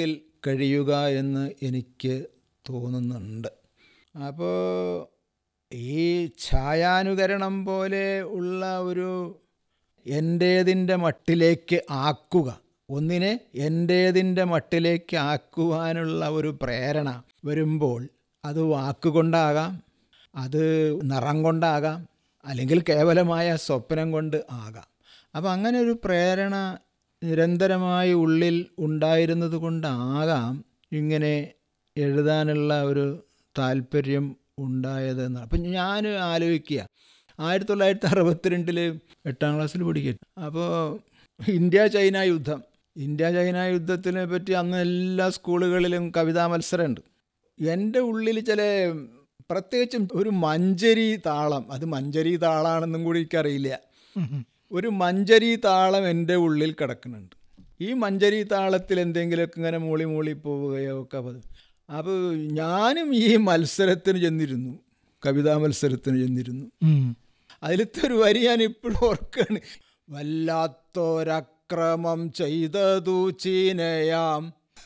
കഴിയുക എന്ന് എനിക്ക് തോന്നുന്നുണ്ട് അപ്പോൾ ഈ ഛായാനുകരണം പോലെ ഉള്ള ഒരു എൻ്റേതിൻ്റെ മട്ടിലേക്ക് ആക്കുക ഒന്നിനെ എൻ്റേതിൻ്റെ മട്ടിലേക്ക് ആക്കുവാനുള്ള ഒരു പ്രേരണ വരുമ്പോൾ അത് വാക്കുകൊണ്ടാകാം അത് നിറം കൊണ്ടാകാം അല്ലെങ്കിൽ കേവലമായ സ്വപ്നം കൊണ്ട് ആകാം അപ്പം അങ്ങനെ ഒരു പ്രേരണ നിരന്തരമായി ഉള്ളിൽ ഉണ്ടായിരുന്നത് കൊണ്ടാകാം ഇങ്ങനെ എഴുതാനുള്ള ഒരു താല്പര്യം ഉണ്ടായതെന്ന് അപ്പം ഞാൻ ആലോചിക്കുക ആയിരത്തി തൊള്ളായിരത്തി അറുപത്തിരണ്ടിൽ എട്ടാം ക്ലാസ്സിൽ പഠിക്കുക അപ്പോൾ ഇന്ത്യ ചൈന യുദ്ധം ഇന്ത്യ ചൈന യുദ്ധത്തിനെ പറ്റി അന്ന് എല്ലാ സ്കൂളുകളിലും കവിതാ മത്സരമുണ്ട് എൻ്റെ ഉള്ളിൽ ചില പ്രത്യേകിച്ചും ഒരു മഞ്ചരി താളം അത് മഞ്ചരി താളാണെന്നും കൂടി എനിക്കറിയില്ല ഒരു മഞ്ചരി താളം എൻ്റെ ഉള്ളിൽ കിടക്കുന്നുണ്ട് ഈ മഞ്ചരി താളത്തിൽ എന്തെങ്കിലുമൊക്കെ ഇങ്ങനെ മൂളി മൂളി പോവുകയോ ഒക്കെ പതിവ്. അപ്പോൾ ഞാനും ഈ മത്സരത്തിന് ചെന്നിരുന്നു കവിതാ മത്സരത്തിന് ചെന്നിരുന്നു അതിലത്തെ ഒരു വരി ഞാൻ ഇപ്പോഴും ഓർക്കാണ് വല്ലാത്തൊരക്രമം ചെയ്തതു ചീനയാം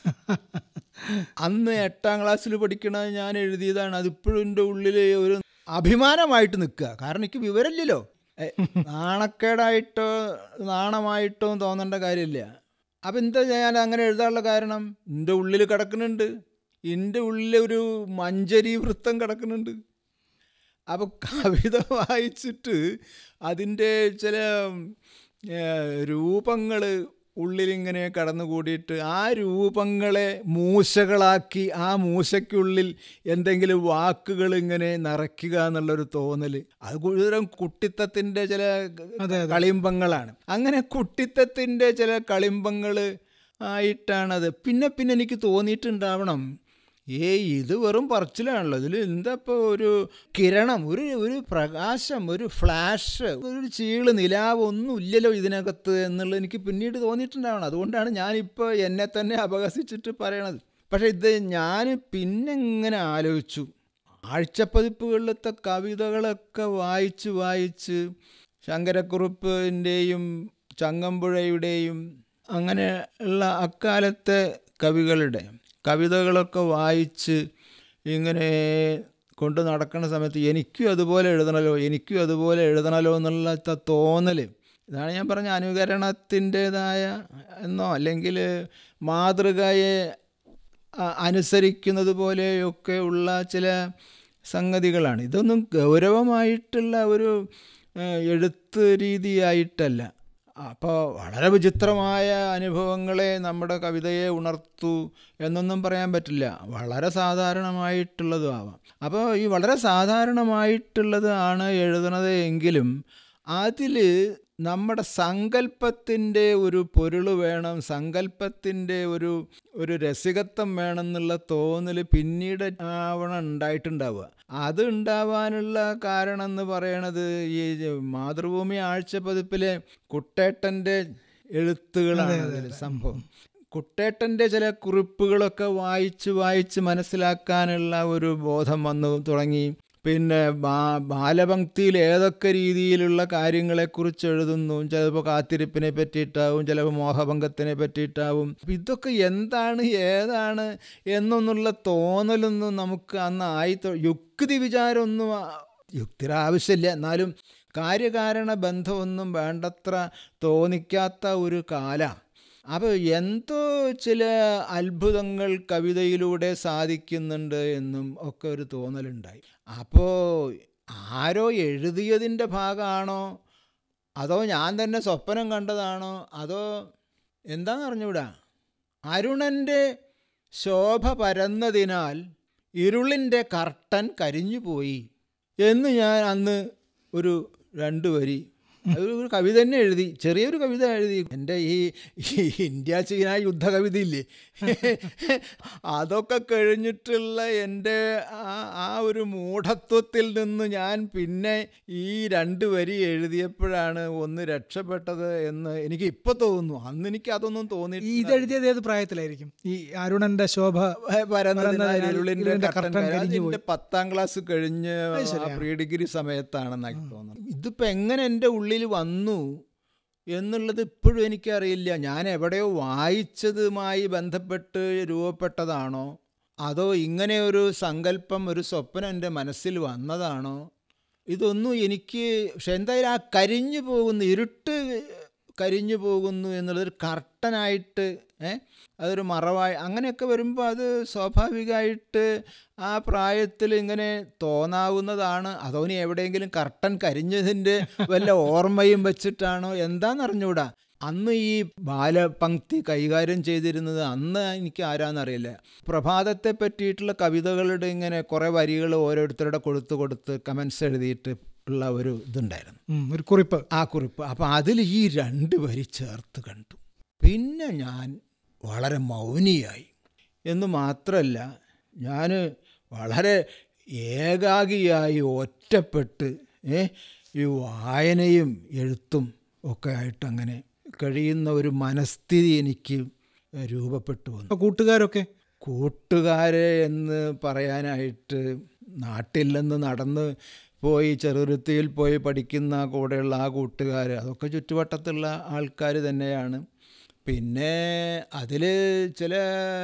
അന്ന് എട്ടാം ക്ലാസ്സിൽ പഠിക്കണ ഞാൻ എഴുതിയതാണ് അതിപ്പോഴും എൻ്റെ ഉള്ളിൽ ഒരു അഭിമാനമായിട്ട് നിൽക്കുക കാരണം എനിക്ക് വിവരമില്ലല്ലോ ഏ, നാണക്കേടായിട്ടോ നാണമായിട്ടോ തോന്നേണ്ട കാര്യമില്ല അപ്പം എന്താ ഞാൻ അങ്ങനെ എഴുതാനുള്ള കാരണം എൻ്റെ ഉള്ളിൽ കിടക്കുന്നുണ്ട് എൻ്റെ ഉള്ളിൽ ഒരു മഞ്ചരി വൃത്തം കിടക്കുന്നുണ്ട് അപ്പോൾ കവിത വായിച്ചിട്ട് അതിൻ്റെ ചില രൂപങ്ങൾ ഉള്ളിലിങ്ങനെ കടന്നുകൂടിയിട്ട് ആ രൂപങ്ങളെ മൂശകളാക്കി ആ മൂശയ്ക്കുള്ളിൽ എന്തെങ്കിലും വാക്കുകൾ ഇങ്ങനെ നിറയ്ക്കുക എന്നുള്ളൊരു തോന്നൽ അത് കൂടുതലും കുട്ടിത്തത്തിൻ്റെ ചില അതെ, അതെ. കളിമ്പങ്ങളാണ് അങ്ങനെ കുട്ടിത്തത്തിൻ്റെ ചില കളിമ്പങ്ങൾ ആയിട്ടാണത് പിന്നെ പിന്നെ എനിക്ക് തോന്നിയിട്ടുണ്ടാവണം ഏയ് ഇത് വെറും പറച്ചിലാണല്ലോ ഇതിൽ എന്താ ഇപ്പോൾ ഒരു കിരണം ഒരു ഒരു പ്രകാശം ഒരു ഫ്ലാഷ് ഒരു ചീള് നിലാവ് ഒന്നും ഇല്ലല്ലോ ഇതിനകത്ത് എന്നുള്ളത് എനിക്ക് പിന്നീട് തോന്നിയിട്ടുണ്ടാവണം അതുകൊണ്ടാണ് ഞാനിപ്പോൾ എന്നെ തന്നെ അപഹസിച്ചിട്ട് പറയണത് പക്ഷേ ഇത് ഞാൻ പിന്നെ ഇങ്ങനെ ആലോചിച്ചു ആഴ്ചപ്പതിപ്പുകളിലത്തെ കവിതകളൊക്കെ വായിച്ച് വായിച്ച് ശങ്കരക്കുറുപ്പിൻ്റെയും ചങ്ങമ്പുഴയുടെയും അങ്ങനെ ഉള്ള അക്കാലത്തെ കവികളുടെ കവിതകളൊക്കെ വായിച്ച് ഇങ്ങനെ കൊണ്ട് നടക്കുന്ന സമയത്ത് എനിക്കും അതുപോലെ എഴുതണമല്ലോ എനിക്കും അതുപോലെ എഴുതണമല്ലോ എന്നുള്ള ത- തോന്നൽ ഇതാണ് ഞാൻ പറഞ്ഞ അനുകരണത്തിൻ്റേതായ എന്നോ അല്ലെങ്കിൽ മാതൃകയെ അ- അനുസരിക്കുന്നത് പോലെയൊക്കെ ഉള്ള ചില സംഗതികളാണ് ഇതൊന്നും ഗൗരവമായിട്ടുള്ള ഒരു ഏഹ്, എഴുത്ത് രീതിയായിട്ടല്ല അപ്പോൾ വളരെ വിചിത്രമായ അനുഭവങ്ങളെ നമ്മുടെ കവിതയെ ഉണർത്തു എന്നൊന്നും പറയാൻ പറ്റില്ല വളരെ സാധാരണമായിട്ടുള്ളതും ആവാം അപ്പോൾ ഈ വളരെ സാധാരണമായിട്ടുള്ളത് ആണ് എഴുതണത് എങ്കിലും അതിൽ നമ്മുടെ സങ്കല്പത്തിൻ്റെ ഒരു പൊരുൾ വേണം സങ്കല്പത്തിൻ്റെ ഒരു ഒരു രസികത്വം വേണമെന്നുള്ള തോന്നൽ പിന്നീട് ആവണം ഉണ്ടായിട്ടുണ്ടാവുക അത് ഉണ്ടാവാനുള്ള കാരണം എന്ന് പറയണത് ഈ മാതൃഭൂമി ആഴ്ചപ്പതിപ്പിലെ കുട്ടേട്ടൻ്റെ എഴുത്തുകളാണ് അതിൽ സംഭവം കുട്ടേട്ടൻ്റെ ചില കുറിപ്പുകളൊക്കെ വായിച്ച് വായിച്ച് മനസ്സിലാക്കാനുള്ള ഒരു ബോധം വന്നു തുടങ്ങി പിന്നെ ബാ ബാലപംക്തിയിൽ ഏതൊക്കെ രീതിയിലുള്ള കാര്യങ്ങളെക്കുറിച്ച് എഴുതുന്നു ചിലപ്പോൾ കാത്തിരിപ്പിനെ പറ്റിയിട്ടാവും ചിലപ്പോൾ മോഹഭംഗത്തിനെ പറ്റിയിട്ടാവും അപ്പം ഇതൊക്കെ എന്താണ് ഏതാണ് എന്നൊന്നുള്ള തോന്നലൊന്നും നമുക്ക് അന്ന് ആയി തൊ- യുക്തി വിചാരമൊന്നും ആ- യുക്തിയുടെ ആവശ്യമില്ല എന്നാലും കാര്യകാരണ ബന്ധമൊന്നും വേണ്ടത്ര തോന്നിക്കാത്ത ഒരു കാലം അപ്പോൾ എന്തോ ചില അത്ഭുതങ്ങൾ കവിതയിലൂടെ സാധിക്കുന്നുണ്ട് എന്നും ഒക്കെ ഒരു തോന്നലുണ്ടായി അപ്പോൾ ആരോ എഴുതിയതിൻ്റെ ഭാഗമാണോ അതോ ഞാൻ തന്നെ സ്വപ്നം കണ്ടതാണോ അതോ എന്താണെന്ന് അറിഞ്ഞൂടാ അരുണൻ്റെ ശോഭ പരന്നതിനാൽ ഇരുളിൻ്റെ കർട്ടൻ കരിഞ്ഞുപോയി എന്ന് ഞാൻ അന്ന് ഒരു രണ്ട് വരി ഒരു ഒരു കവിത തന്നെ എഴുതി ചെറിയൊരു കവിത എഴുതി എൻ്റെ ഈ ഈ ഇന്ത്യ ചീന യുദ്ധ കവിത ഇല്ലേ അതൊക്കെ കഴിഞ്ഞിട്ടുള്ള എൻ്റെ ആ ആ ഒരു മൂഢത്വത്തിൽ നിന്ന് ഞാൻ പിന്നെ ഈ രണ്ട് വരി എഴുതിയപ്പോഴാണ് ഒന്ന് രക്ഷപ്പെട്ടത് എന്ന് എനിക്ക് ഇപ്പോൾ തോന്നുന്നു അന്ന് എനിക്ക് അതൊന്നും ഈ തോന്നി ഇതെഴുതിയത് ഏത് പ്രായത്തിലായിരിക്കും ഈ അരുണന്റെ ശോഭ പരന്നതിനാൽ ഇരുളിന്റെ ഇരുളിന്റെ കർട്ടൻ കർട്ടൻ കയറി. കരിഞ്ഞു അതിന്റെ പത്താം ക്ലാസ് കഴിഞ്ഞ് അത് ശരിയാ. പ്രീ ഡിഗ്രി സമയത്താണെന്നായി തോന്നുന്നു ഇതിപ്പോ എങ്ങനെ എൻ്റെ ഉള്ളിൽ വന്നു എന്നുള്ളത് ഇപ്പോഴും എനിക്കറിയില്ല ഞാൻ എവിടെയോ വായിച്ചതുമായി ബന്ധപ്പെട്ട് രൂപപ്പെട്ടതാണോ അതോ ഇങ്ങനെ ഒരു സങ്കല്പം ഒരു സ്വപ്നം എൻ്റെ മനസ്സിൽ വന്നതാണോ ഇതൊന്നും എനിക്ക് പക്ഷെ എന്തായാലും ആ കരിഞ്ഞു പോകുന്ന ഇരുട്ട് കരിഞ്ഞു പോകുന്നു എന്നുള്ളതൊരു കർട്ടനായിട്ട് ഏ അതൊരു മറവായി അങ്ങനെയൊക്കെ വരുമ്പോൾ അത് സ്വാഭാവികമായിട്ട് ആ പ്രായത്തിൽ ഇങ്ങനെ തോന്നാവുന്നതാണ് അതോ ഇനി എവിടെയെങ്കിലും കർട്ടൻ കരിഞ്ഞതിൻ്റെ വല്ല ഓർമ്മയും വെച്ചിട്ടാണോ എന്താണെന്നറിഞ്ഞൂടാ അന്ന് ഈ ബാലപങ്ക്തി കൈകാര്യം ചെയ്തിരുന്നത് അന്ന് എനിക്ക് ആരാന്നറിയില്ല പ്രഭാതത്തെ പറ്റിയിട്ടുള്ള കവിതകളുടെ ഇങ്ങനെ കുറേ വരികൾ ഓരോരുത്തരുടെ കൊടുത്ത് കൊടുത്ത് കമൻസ് എഴുതിയിട്ട് ഉള്ള ഒരു ഇതുണ്ടായിരുന്നു ഉം, ഒരു കുറിപ്പ് ആ കുറിപ്പ് അപ്പം അതിൽ ഈ രണ്ട് വരി ചേർത്ത് കണ്ടു പിന്നെ ഞാൻ വളരെ മൗനിയായി എന്ന് മാത്രമല്ല ഞാൻ വളരെ ഏകാഗിയായി ഒറ്റപ്പെട്ട് ഏ ഈ വായനയും എഴുത്തും ഒക്കെ ആയിട്ട് അങ്ങനെ കഴിയുന്ന ഒരു മനസ്ഥിതി എനിക്ക് രൂപപ്പെട്ടു വന്നു അപ്പോൾ കൂട്ടുകാരൊക്കെ കൂട്ടുകാരെ എന്ന് പറയാനായിട്ട് നാട്ടിൽ നിന്ന് നടന്ന് പോയി ചെറുരുത്തിയിൽ പോയി പഠിക്കുന്ന കൂടെയുള്ള ആ കൂട്ടുകാർ അതൊക്കെ ചുറ്റുവട്ടത്തുള്ള ആൾക്കാർ തന്നെയാണ് പിന്നെ അതിൽ ചില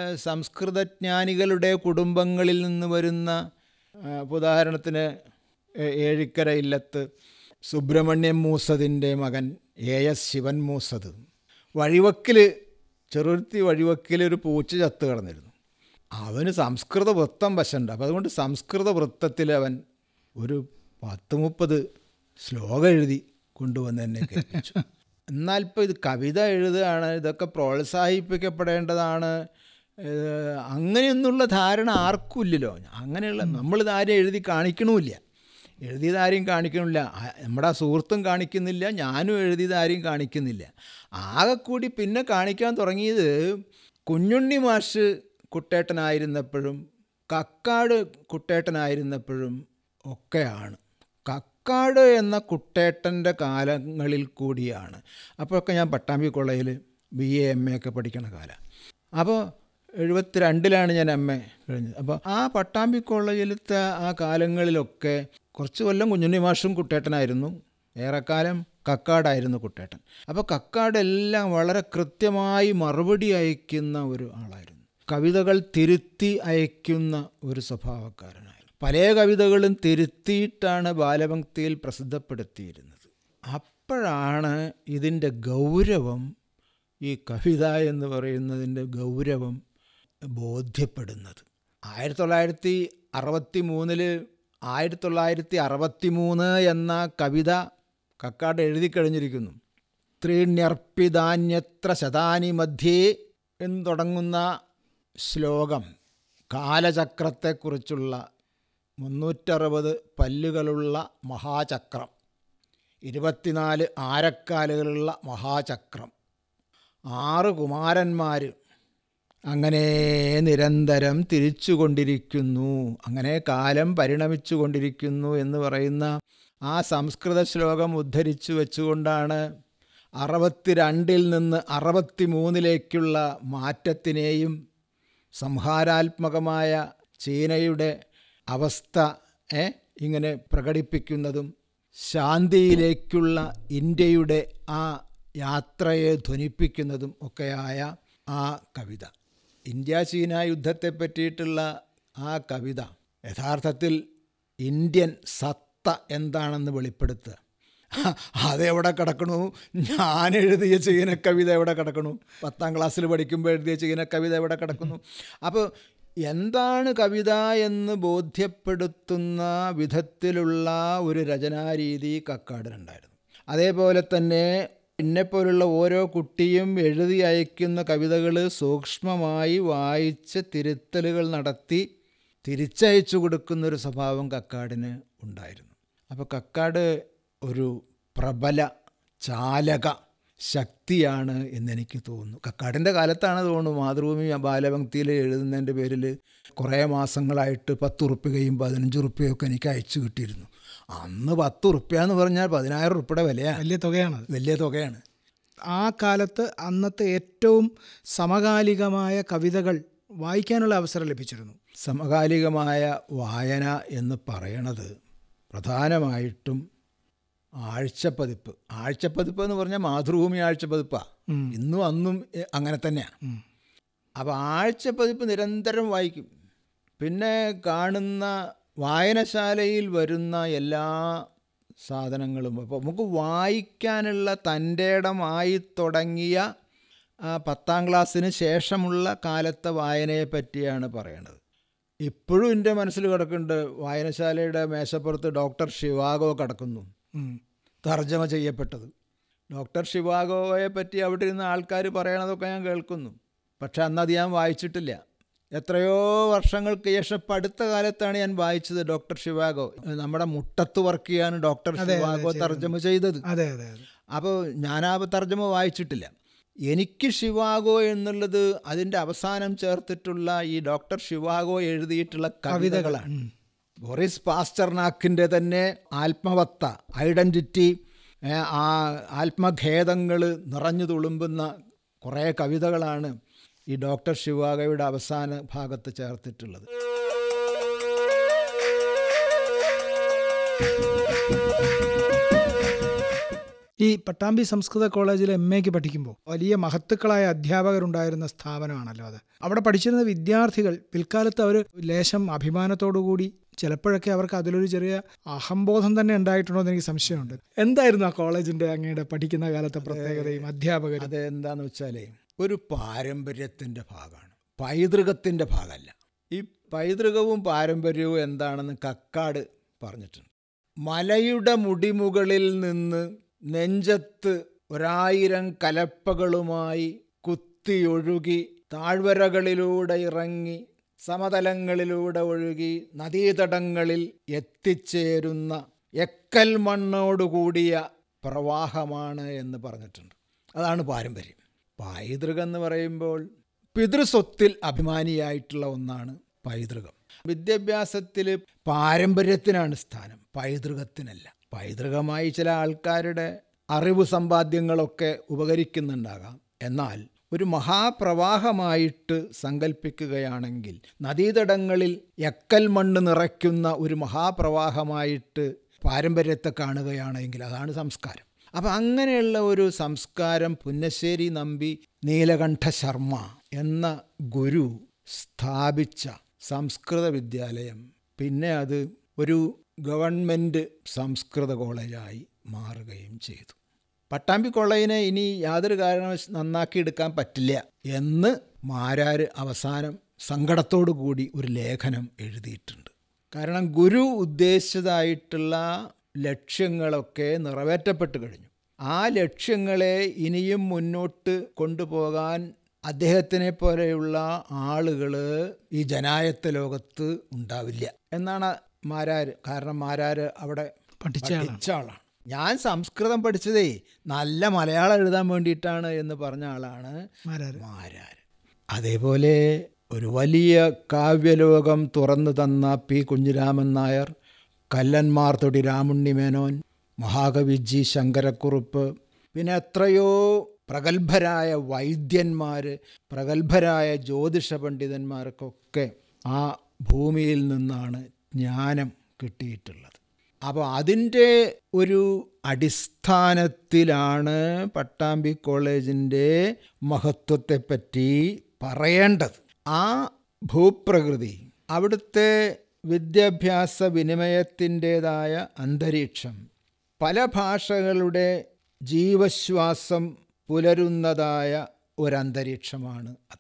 സംസ്കൃതജ്ഞാനികളുടെ കുടുംബങ്ങളിൽ നിന്ന് വരുന്ന ആ, ഇപ്പൊ ഉദാഹരണത്തിന് ഏ- ഏഴിക്കര ഇല്ലത്ത് സുബ്രഹ്മണ്യം മൂസതിൻ്റെ മകൻ എ എസ് ശിവൻ മൂസത് വഴിവക്കിൽ ചെറുരുത്തി വഴിവക്കിൽ ഒരു പൂച്ച ചത്ത് കിടന്നിരുന്നു അവന് സംസ്കൃത വൃത്തം വശമുണ്ട് അപ്പം അതുകൊണ്ട് സംസ്കൃത വൃത്തത്തിൽ അവൻ ഒരു പത്ത് മുപ്പത് ശ്ലോകം എഴുതി കൊണ്ടുവന്ന് എന്നെ കേൾപ്പിച്ചു എന്നാൽ ഇപ്പോൾ ഇത് കവിത എഴുതുകയാണ് ഇതൊക്കെ പ്രോത്സാഹിപ്പിക്കപ്പെടേണ്ടതാണ് ഏഹ് അങ്ങനെയൊന്നുള്ള ധാരണ ആർക്കും ഇല്ലല്ലോ അങ്ങനെയുള്ള നമ്മളിത് ആരും എഴുതി കാണിക്കണമില്ല എഴുതിയത് ആരെയും കാണിക്കണില്ല ആ- നമ്മുടെ ആ സുഹൃത്തും കാണിക്കുന്നില്ല ഞാനും എഴുതിയത് ആരെയും കാണിക്കുന്നില്ല ആകെക്കൂടി പിന്നെ കാണിക്കാൻ തുടങ്ങിയത് കുഞ്ഞുണ്ണി മാഷ് കുട്ടേട്ടനായിരുന്നപ്പോഴും കക്കാട് കുട്ടേട്ടനായിരുന്നപ്പോഴും ഒക്കെയാണ് കക്കാട് എന്ന കുട്ടേട്ടൻ്റെ കാലങ്ങളിൽ കൂടിയാണ് അപ്പോഴൊക്കെ ഞാൻ പട്ടാമ്പി കോളേജിൽ ബി എ എം എ ഒക്കെ പഠിക്കണ കാലം അപ്പോൾ എഴുപത്തിരണ്ടിലാണ് ഞാൻ എം എ കഴിഞ്ഞത് അപ്പോൾ ആ പട്ടാമ്പി കോളേജിലത്തെ ആ കാലങ്ങളിലൊക്കെ കുറച്ച് കൊല്ലം കുഞ്ഞുണ്ണി മാഷും കുട്ടേട്ടനായിരുന്നു ഏറെക്കാലം കക്കാടായിരുന്നു കുട്ടേട്ടൻ അപ്പോൾ കക്കാടെല്ലാം വളരെ കൃത്യമായി മറുപടി അയക്കുന്ന ഒരു ആളായിരുന്നു കവിതകൾ തിരുത്തി അയക്കുന്ന ഒരു സ്വഭാവക്കാരനായിരുന്നു പല കവിതകളും തിരുത്തിയിട്ടാണ് ബാലപംക്തിയിൽ പ്രസിദ്ധപ്പെടുത്തിയിരുന്നത് അപ്പോഴാണ് ഇതിൻ്റെ ഗൗരവം ഈ കവിത എന്ന് പറയുന്നതിൻ്റെ ഗൗരവം ബോധ്യപ്പെടുന്നത് ആയിരത്തി തൊള്ളായിരത്തി അറുപത്തി മൂന്നില് ആയിരത്തി തൊള്ളായിരത്തി അറുപത്തി മൂന്ന് എന്ന കവിത കക്കാട് എഴുതി കഴിഞ്ഞിരിക്കുന്നു ത്രീണ്യർപ്പിതാന്യത്ര ശതാനി മധ്യേ എന്ന് തുടങ്ങുന്ന ശ്ലോകം കാലചക്രത്തെക്കുറിച്ചുള്ള മുന്നൂറ്ററുപത് പല്ലുകളുള്ള മഹാചക്രം ഇരുപത്തിനാല് ആരക്കാലുകളുള്ള മഹാചക്രം ആറ് കുമാരന്മാർ അങ്ങനെ നിരന്തരം തിരിച്ചുകൊണ്ടിരിക്കുന്നു അങ്ങനെ കാലം പരിണമിച്ചു കൊണ്ടിരിക്കുന്നു എന്ന് പറയുന്ന ആ സംസ്കൃത ശ്ലോകം ഉദ്ധരിച്ചു വെച്ചുകൊണ്ടാണ് അറുപത്തിരണ്ടിൽ നിന്ന് അറുപത്തി മൂന്നിലേക്കുള്ള മാറ്റത്തിനെയും സംഹാരാത്മകമായ ചീനയുടെ അവസ്ഥ ഏ, ഇങ്ങനെ പ്രകടിപ്പിക്കുന്നതും ശാന്തിയിലേക്കുള്ള ഇന്ത്യയുടെ ആ യാത്രയെ ധ്വനിപ്പിക്കുന്നതും ഒക്കെയായ ആ കവിത ഇന്ത്യ ചീന യുദ്ധത്തെ പറ്റിയിട്ടുള്ള ആ കവിത യഥാർത്ഥത്തിൽ ഇന്ത്യൻ സത്ത എന്താണെന്ന് വെളിപ്പെടുത്തുക അതെവിടെ കിടക്കണു ഞാൻ എഴുതിയ ചീന കവിത എവിടെ കിടക്കണു പത്താം ക്ലാസ്സിൽ പഠിക്കുമ്പോൾ എഴുതിയ ചീന കവിത എവിടെ കിടക്കുന്നു അപ്പോൾ എന്താണ് കവിത എന്ന് ബോധ്യപ്പെടുത്തുന്ന വിധത്തിലുള്ള ഒരു രചനാരീതി കക്കാടിനുണ്ടായിരുന്നു അതേപോലെ തന്നെ എന്നെപ്പോലുള്ള ഓരോ കുട്ടിയും എഴുതി അയക്കുന്ന കവിതകൾ സൂക്ഷ്മമായി വായിച്ച് തിരുത്തലുകൾ നടത്തി തിരിച്ചയച്ചു കൊടുക്കുന്നൊരു സ്വഭാവം കക്കാടിന് ഉണ്ടായിരുന്നു അപ്പോൾ കക്കാട് ഒരു പ്രബല ചാലക ശക്തിയാണ് എന്നെനിക്ക് തോന്നുന്നു കക്കാടിൻ്റെ കാലത്താണ് തോന്നുന്നു മാതൃഭൂമി ബാലപംക്തിയിൽ എഴുതുന്നതിൻ്റെ പേരിൽ കുറേ മാസങ്ങളായിട്ട് പത്ത് ഉറുപ്പികയും പതിനഞ്ച് ഉറുപ്പികയൊക്കെ എനിക്ക് അയച്ചു കിട്ടിയിരുന്നു അന്ന് പത്ത് ഉറുപ്പ്യ എന്ന് പറഞ്ഞാൽ പതിനായിരം ഉറുപ്പിയുടെ വിലയാണ് വലിയ തുകയാണത് വലിയ തുകയാണ് ആ കാലത്ത് അന്നത്തെ ഏറ്റവും സമകാലികമായ കവിതകൾ വായിക്കാനുള്ള അവസരം ലഭിച്ചിരുന്നു സമകാലികമായ വായന എന്ന് പറയണത് പ്രധാനമായിട്ടും ആഴ്ചപ്പതിപ്പ് ആഴ്ചപ്പതിപ്പ് എന്ന് പറഞ്ഞാൽ മാതൃഭൂമി ആഴ്ചപ്പതിപ്പാണ് ഇന്നും അന്നും എ- അങ്ങനെ തന്നെയാണ് ഉം. അപ്പോൾ ആഴ്ചപ്പതിപ്പ് നിരന്തരം വായിക്കും പിന്നെ കാണുന്ന വായനശാലയിൽ വരുന്ന എല്ലാ സാധനങ്ങളും അപ്പോൾ നമുക്ക് വായിക്കാനുള്ള തൻ്റെ ഇടമായി തുടങ്ങിയ ആ പത്താം ക്ലാസ്സിന് ശേഷമുള്ള കാലത്തെ വായനയെ പറ്റിയാണ് പറയണത് ഇപ്പോഴും എൻ്റെ മനസ്സിൽ കിടക്കുന്നുണ്ട് വായനശാലയുടെ മേശപ്പുറത്ത് ഡോക്ടർ ഷിവാഗോ കിടക്കുന്നു ഉം. തർജ്ജമ ചെയ്യപ്പെട്ടത് ഡോക്ടർ ഷിവാഗോയെ പറ്റി അവിടെ ഇരുന്ന ആൾക്കാർ പറയണതൊക്കെ ഞാൻ കേൾക്കുന്നു പക്ഷെ അന്നത് ഞാൻ വായിച്ചിട്ടില്ല എത്രയോ വർഷങ്ങൾക്ക് ശേഷം ഇപ്പം അടുത്ത കാലത്താണ് ഞാൻ വായിച്ചത് ഡോക്ടർ ഷിവാഗോ നമ്മുടെ മുട്ടത്ത് വർക്ക് ചെയ്യാൻ ഡോക്ടർ ഷിവാഗോ തർജ്ജമ ചെയ്തത് അതെ അതെ അതെ അപ്പോൾ ഞാൻ ആ തർജ്ജമ വായിച്ചിട്ടില്ല എനിക്ക് ഷിവാഗോ എന്നുള്ളത് അതിൻ്റെ അവസാനം ചേർത്തിട്ടുള്ള ഈ ഡോക്ടർ ഷിവാഗോ എഴുതിയിട്ടുള്ള കവിതകളാണ് ഉം. ബോറിസ് പാസ്റ്റർനാക്കിൻ്റെ തന്നെ ആത്മവത്ത ഐഡൻറ്റിറ്റി ഏ, ആ ആത്മഖേദങ്ങൾ നിറഞ്ഞു തുളുമ്പുന്ന കുറേ കവിതകളാണ് ഈ ഡോക്ടർ ശിവാഗയുടെ അവസാന ഭാഗത്ത് ചേർത്തിട്ടുള്ളത് ഈ പട്ടാമ്പി സംസ്കൃത കോളേജിൽ എം എക്ക് പഠിക്കുമ്പോൾ വലിയ മഹത്തുക്കളായ അധ്യാപകരുണ്ടായിരുന്ന സ്ഥാപനമാണല്ലോ അത് അവിടെ പഠിച്ചിരുന്ന വിദ്യാർത്ഥികൾ പിൽക്കാലത്ത് അവർ ലേശം അഭിമാനത്തോടു കൂടി ചിലപ്പോഴൊക്കെ അവർക്ക് അതിലൊരു ചെറിയ അഹംബോധം തന്നെ ഉണ്ടായിട്ടുണ്ടോ എന്ന് എനിക്ക് സംശയമുണ്ട് എന്തായിരുന്നു ആ കോളേജിന്റെ അങ്ങയുടെ പഠിക്കുന്ന കാലത്തെ പ്രത്യേകതയും അധ്യാപകരും അത് എന്താന്ന് വെച്ചാൽ ഒരു പാരമ്പര്യത്തിൻ്റെ ഭാഗമാണ് പൈതൃകത്തിൻ്റെ ഭാഗമല്ല ഈ പൈതൃകവും പാരമ്പര്യവും എന്താണെന്ന് കക്കാട് പറഞ്ഞിട്ടുണ്ട് മലയുടെ മുടിമുകളിൽ നിന്ന് നെഞ്ചത്ത് ഒരായിരം കലപ്പകളുമായി കുത്തിയൊഴുകി താഴ്വരകളിലൂടെ ഇറങ്ങി സമതലങ്ങളിലൂടെ ഒഴുകി നദീതടങ്ങളിൽ എത്തിച്ചേരുന്ന എക്കൽ മണ്ണോടുകൂടിയ പ്രവാഹമാണ് എന്ന് പറഞ്ഞിട്ടുണ്ട് അതാണ് പാരമ്പര്യം പൈതൃകം എന്ന് പറയുമ്പോൾ പിതൃസ്വത്തിൽ അഭിമാനിയായിട്ടുള്ള ഒന്നാണ് പൈതൃകം വിദ്യാഭ്യാസത്തിൽ പാരമ്പര്യത്തിനാണ് സ്ഥാനം പൈതൃകത്തിനല്ല പൈതൃകമായി ചില ആൾക്കാരുടെ അറിവ് സമ്പാദ്യങ്ങളൊക്കെ ഉപകരിക്കുന്നുണ്ടാകാം എന്നാൽ ഒരു മഹാപ്രവാഹമായിട്ട് സങ്കല്പിക്കുകയാണെങ്കിൽ നദീതടങ്ങളിൽ എക്കൽ മണ്ണ് നിറയ്ക്കുന്ന ഒരു മഹാപ്രവാഹമായിട്ട് പാരമ്പര്യത്തെ കാണുകയാണെങ്കിൽ അതാണ് സംസ്കാരം അപ്പം അങ്ങനെയുള്ള ഒരു സംസ്കാരം പുന്നശ്ശേരി നമ്പി നീലകണ്ഠ ശർമ്മ എന്ന ഗുരു സ്ഥാപിച്ച സംസ്കൃത വിദ്യാലയം പിന്നെ അത് ഒരു ഗവൺമെൻറ് സംസ്കൃത കോളേജായി മാറുകയും ചെയ്തു പട്ടാമ്പി കോളേജിനെ ഇനി യാതൊരു കാരണവശ നന്നാക്കിയെടുക്കാൻ പറ്റില്ല എന്ന് മാരാർ അവസാനം സങ്കടത്തോടു കൂടി ഒരു ലേഖനം എഴുതിയിട്ടുണ്ട് കാരണം ഗുരു ഉദ്ദേശിച്ചതായിട്ടുള്ള ലക്ഷ്യങ്ങളൊക്കെ നിറവേറ്റപ്പെട്ട് കഴിഞ്ഞു ആ ലക്ഷ്യങ്ങളെ ഇനിയും മുന്നോട്ട് കൊണ്ടുപോകാൻ അദ്ദേഹത്തിനെ പോലെയുള്ള ആളുകൾ ഈ ജനായത്ത ലോകത്ത് ഉണ്ടാവില്ല എന്നാണ് മാരാർ കാരണം മാരാർ അവിടെ പഠിച്ച ആളാണ് പഠിച്ച ആളാണ് ഞാൻ സംസ്കൃതം പഠിച്ചതേ നല്ല മലയാളം എഴുതാൻ വേണ്ടിയിട്ടാണ് എന്ന് പറഞ്ഞ ആളാണ് മാരാര് മാരാർ അതേപോലെ ഒരു വലിയ കാവ്യലോകം തുറന്നു തന്ന പി കുഞ്ഞിരാമൻ നായർ കല്ലന്മാർ തൊടി രാമുണ്ണി മേനോൻ മഹാകവി ജി ശങ്കരക്കുറുപ്പ് പിന്നെ എത്രയോ പ്രഗത്ഭരായ വൈദ്യന്മാർ പ്രഗത്ഭരായ ജ്യോതിഷ പണ്ഡിതന്മാർക്കൊക്കെ ആ ഭൂമിയിൽ നിന്നാണ് ജ്ഞാനം കിട്ടിയിട്ടുള്ളത് അപ്പോൾ അതിൻ്റെ ഒരു അടിസ്ഥാനത്തിലാണ് പട്ടാമ്പി കോളേജിൻ്റെ മഹത്വത്തെപ്പറ്റി പറയേണ്ടത് ആ ഭൂപ്രകൃതി അവിടുത്തെ വിദ്യാഭ്യാസ വിനിമയത്തിൻ്റേതായ അന്തരീക്ഷം പല ഭാഷകളുടെ ജീവശ്വാസം പുലരുന്നതായ ഒരന്തരീക്ഷമാണ് അത്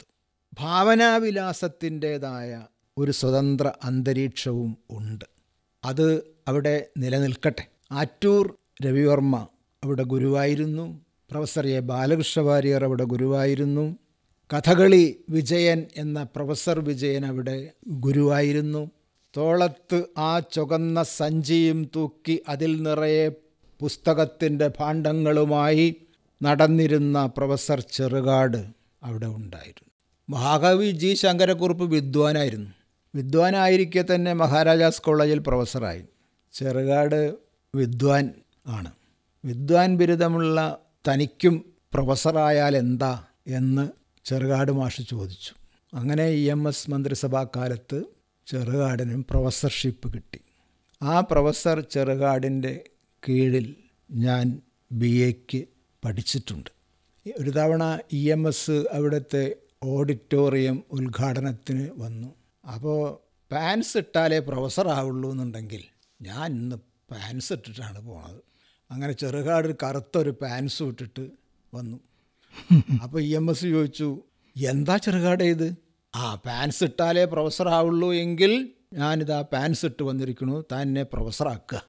ഭാവനാവിലാസത്തിൻ്റേതായ ഒരു സ്വതന്ത്ര അന്തരീക്ഷവും ഉണ്ട് അത് അവിടെ നിലനിൽക്കട്ടെ ആറ്റൂർ രവിവർമ്മ അവിടെ ഗുരുവായിരുന്നു പ്രൊഫസർ എ ബാലകൃഷ്ണ വാര്യർ അവിടെ ഗുരുവായിരുന്നു കഥകളി വിജയൻ എന്ന പ്രൊഫസർ വിജയൻ അവിടെ ഗുരുവായിരുന്നു തോളത്ത് ആ ചുവന്ന സഞ്ചിയും തൂക്കി അതിൽ നിറയെ പുസ്തകത്തിൻ്റെ ഭാണ്ഡങ്ങളുമായി നടന്നിരുന്ന പ്രൊഫസർ ചെറുകാട് അവിടെ ഉണ്ടായിരുന്നു മഹാകവി ജി ശങ്കരക്കുറുപ്പ് വിദ്വാനായിരുന്നു വിദ്വാനായിരിക്കെ തന്നെ മഹാരാജാസ് കോളേജിൽ പ്രൊഫസറായി ചെറുകാട് വിദ്വാൻ ആണ് വിദ്വാൻ ബിരുദമുള്ള തനിക്കും പ്രൊഫസറായാൽ എന്താ എന്ന് ചെറുകാട് മാഷ് ചോദിച്ചു അങ്ങനെ ഇ എം എസ് മന്ത്രിസഭാ കാലത്ത് ചെറുകാടിനും പ്രൊഫസർഷിപ്പ് കിട്ടി ആ പ്രൊഫസർ ചെറുകാടിൻ്റെ കീഴിൽ ഞാൻ ബി എക്ക് പഠിച്ചിട്ടുണ്ട് ഒരു തവണ ഇ എം എസ് അവിടുത്തെ ഓഡിറ്റോറിയം ഉദ്ഘാടനത്തിന് വന്നു അപ്പോൾ പാൻസ് ഇട്ടാലേ പ്രൊഫസർ ആവുള്ളൂ എന്നുണ്ടെങ്കിൽ ഞാൻ ഇന്ന് പാൻസ് ഇട്ടിട്ടാണ് പോണത് അങ്ങനെ ചെറുകാട് ഒരു കറുത്തൊരു പാൻസ് ഇട്ടിട്ട് വന്നു അപ്പോൾ ഇ എം എസ് ചോദിച്ചു എന്താ ചെറുകാട് ഇത് ആ പാൻസ് ഇട്ടാലേ പ്രൊഫസർ ആവുള്ളൂ എങ്കിൽ ഞാനിതാ പാൻസ് ഇട്ട് വന്നിരിക്കണു താൻ എന്നെ പ്രൊഫസറാക്കുക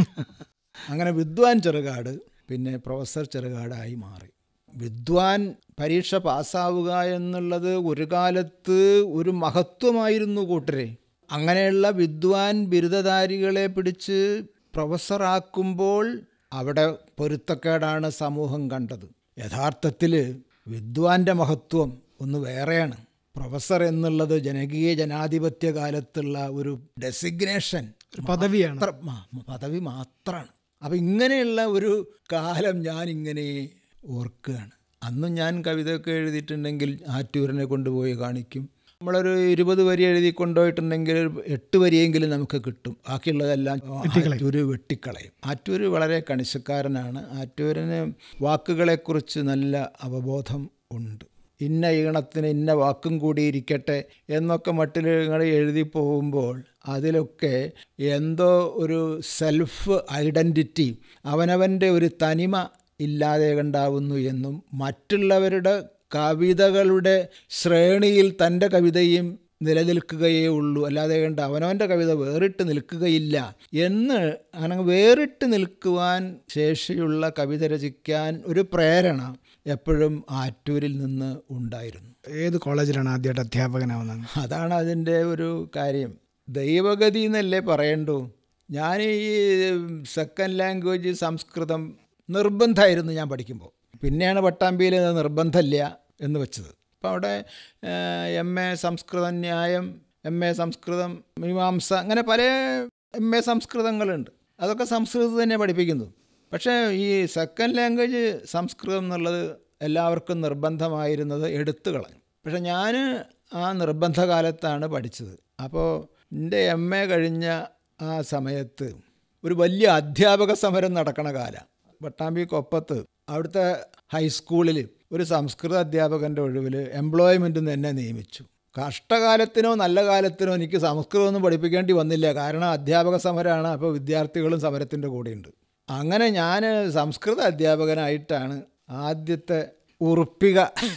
അങ്ങനെ വിദ്വാൻ ചെറുകാട് പിന്നെ പ്രൊഫസർ ചെറുകാടായി മാറി വിദ്വാൻ പരീക്ഷ പാസ്സാവുക എന്നുള്ളത് ഒരു കാലത്ത് ഒരു മഹത്വമായിരുന്നു കൂട്ടരെ അങ്ങനെയുള്ള വിദ്വാൻ ബിരുദധാരികളെ പിടിച്ച് പ്രൊഫസറാക്കുമ്പോൾ അവിടെ പൊരുത്തക്കേടാണ് സമൂഹം കണ്ടത് യഥാർത്ഥത്തിൽ വിദ്വാൻ്റെ മഹത്വം ഒന്ന് വേറെയാണ് പ്രൊഫസർ എന്നുള്ളത് ജനകീയ ജനാധിപത്യ കാലത്തുള്ള ഒരു ഡെസിഗ്നേഷൻ ഒരു പദവിയാണ് മാത്ര- മ- പദവി മാത്രമാണ് അപ്പം ഇങ്ങനെയുള്ള ഒരു കാലം ഞാൻ ഇങ്ങനെ ഓർക്കുകയാണ് അന്നും ഞാൻ കവിതയൊക്കെ എഴുതിയിട്ടുണ്ടെങ്കിൽ ആറ്റൂരിനെ കൊണ്ടുപോയി കാണിക്കും നമ്മളൊരു ഇരുപത് വരി എഴുതി കൊണ്ടുപോയിട്ടുണ്ടെങ്കിൽ ഒരു എട്ട് വരിയെങ്കിലും നമുക്ക് കിട്ടും ബാക്കിയുള്ളതെല്ലാം ആറ്റൂര് വെട്ടിക്കളയും ആറ്റൂര് വളരെ കണിശക്കാരനാണ് ആറ്റൂരിന് വാക്കുകളെക്കുറിച്ച് നല്ല അവബോധം ഉണ്ട് ഇന്ന ഈണത്തിന് ഇന്ന വാക്കും കൂടി ഇരിക്കട്ടെ എന്നൊക്കെ മട്ടിൽ നിങ്ങൾ എഴുതി പോകുമ്പോൾ അതിലൊക്കെ എന്തോ ഒരു സെൽഫ് ഐഡൻറ്റിറ്റി അവനവൻ്റെ ഒരു തനിമ ഇല്ലാതെ കണ്ടാവുന്നു എന്നും മറ്റുള്ളവരുടെ കവിതകളുടെ ശ്രേണിയിൽ തൻ്റെ കവിതയും നിലനിൽക്കുകയേ ഉള്ളൂ അല്ലാതെ കണ്ട് അവനവൻ്റെ കവിത വേറിട്ട് നിൽക്കുകയില്ല എന്ന് അങ്ങനെ വേറിട്ട് നിൽക്കുവാൻ ശേഷിയുള്ള കവിത രചിക്കാൻ ഒരു പ്രേരണ എപ്പോഴും ആറ്റൂരിൽ നിന്ന് ഉണ്ടായിരുന്നു ഏത് കോളേജിലാണ് ആദ്യമായിട്ട് അധ്യാപകനാവുന്നത് അതാണ് അതിൻ്റെ ഒരു കാര്യം ദൈവഗതി എന്നല്ലേ പറയണ്ടു ഞാൻ ഈ സെക്കൻഡ് ലാംഗ്വേജ് സംസ്കൃതം നിർബന്ധമായിരുന്നു ഞാൻ പഠിക്കുമ്പോൾ പിന്നെയാണ് പട്ടാമ്പിയിൽ അത് നിർബന്ധമില്ല എന്ന് വെച്ചത് അപ്പോൾ അവിടെ എം എ സംസ്കൃത ന്യായം എം എ സംസ്കൃതം മീമാംസ അങ്ങനെ പല എം എ സംസ്കൃതങ്ങളുണ്ട് അതൊക്കെ സംസ്കൃതത്തിൽ തന്നെ പഠിപ്പിക്കുന്നു പക്ഷേ ഈ സെക്കൻഡ് ലാംഗ്വേജ് സംസ്കൃതം എന്നുള്ളത് എല്ലാവർക്കും നിർബന്ധമായിരുന്നത് എടുത്തു കളഞ്ഞു പക്ഷെ ഞാൻ ആ നിർബന്ധ കാലത്താണ് പഠിച്ചത് അപ്പോൾ എൻ്റെ എം എ കഴിഞ്ഞ ആ സമയത്ത് ഒരു വലിയ അധ്യാപക സമരം നടക്കണ കാലം പട്ടാമ്പി കൊപ്പത്ത് അവിടുത്തെ ഹൈസ്കൂളിൽ ഒരു സംസ്കൃത അധ്യാപകൻ്റെ ഒഴിവിൽ എംപ്ലോയ്മെൻറ്റിൽ നിന്ന് എന്നെ നിയമിച്ചു കഷ്ടകാലത്തിനോ നല്ല കാലത്തിനോ എനിക്ക് സംസ്കൃതമൊന്നും പഠിപ്പിക്കേണ്ടി വന്നില്ല കാരണം അധ്യാപക സമരമാണ് അപ്പോൾ വിദ്യാർത്ഥികളും സമരത്തിൻ്റെ കൂടെയുണ്ട് അങ്ങനെ ഞാൻ സംസ്കൃത അധ്യാപകനായിട്ടാണ് ആദ്യത്തെ ഉറുപ്പിക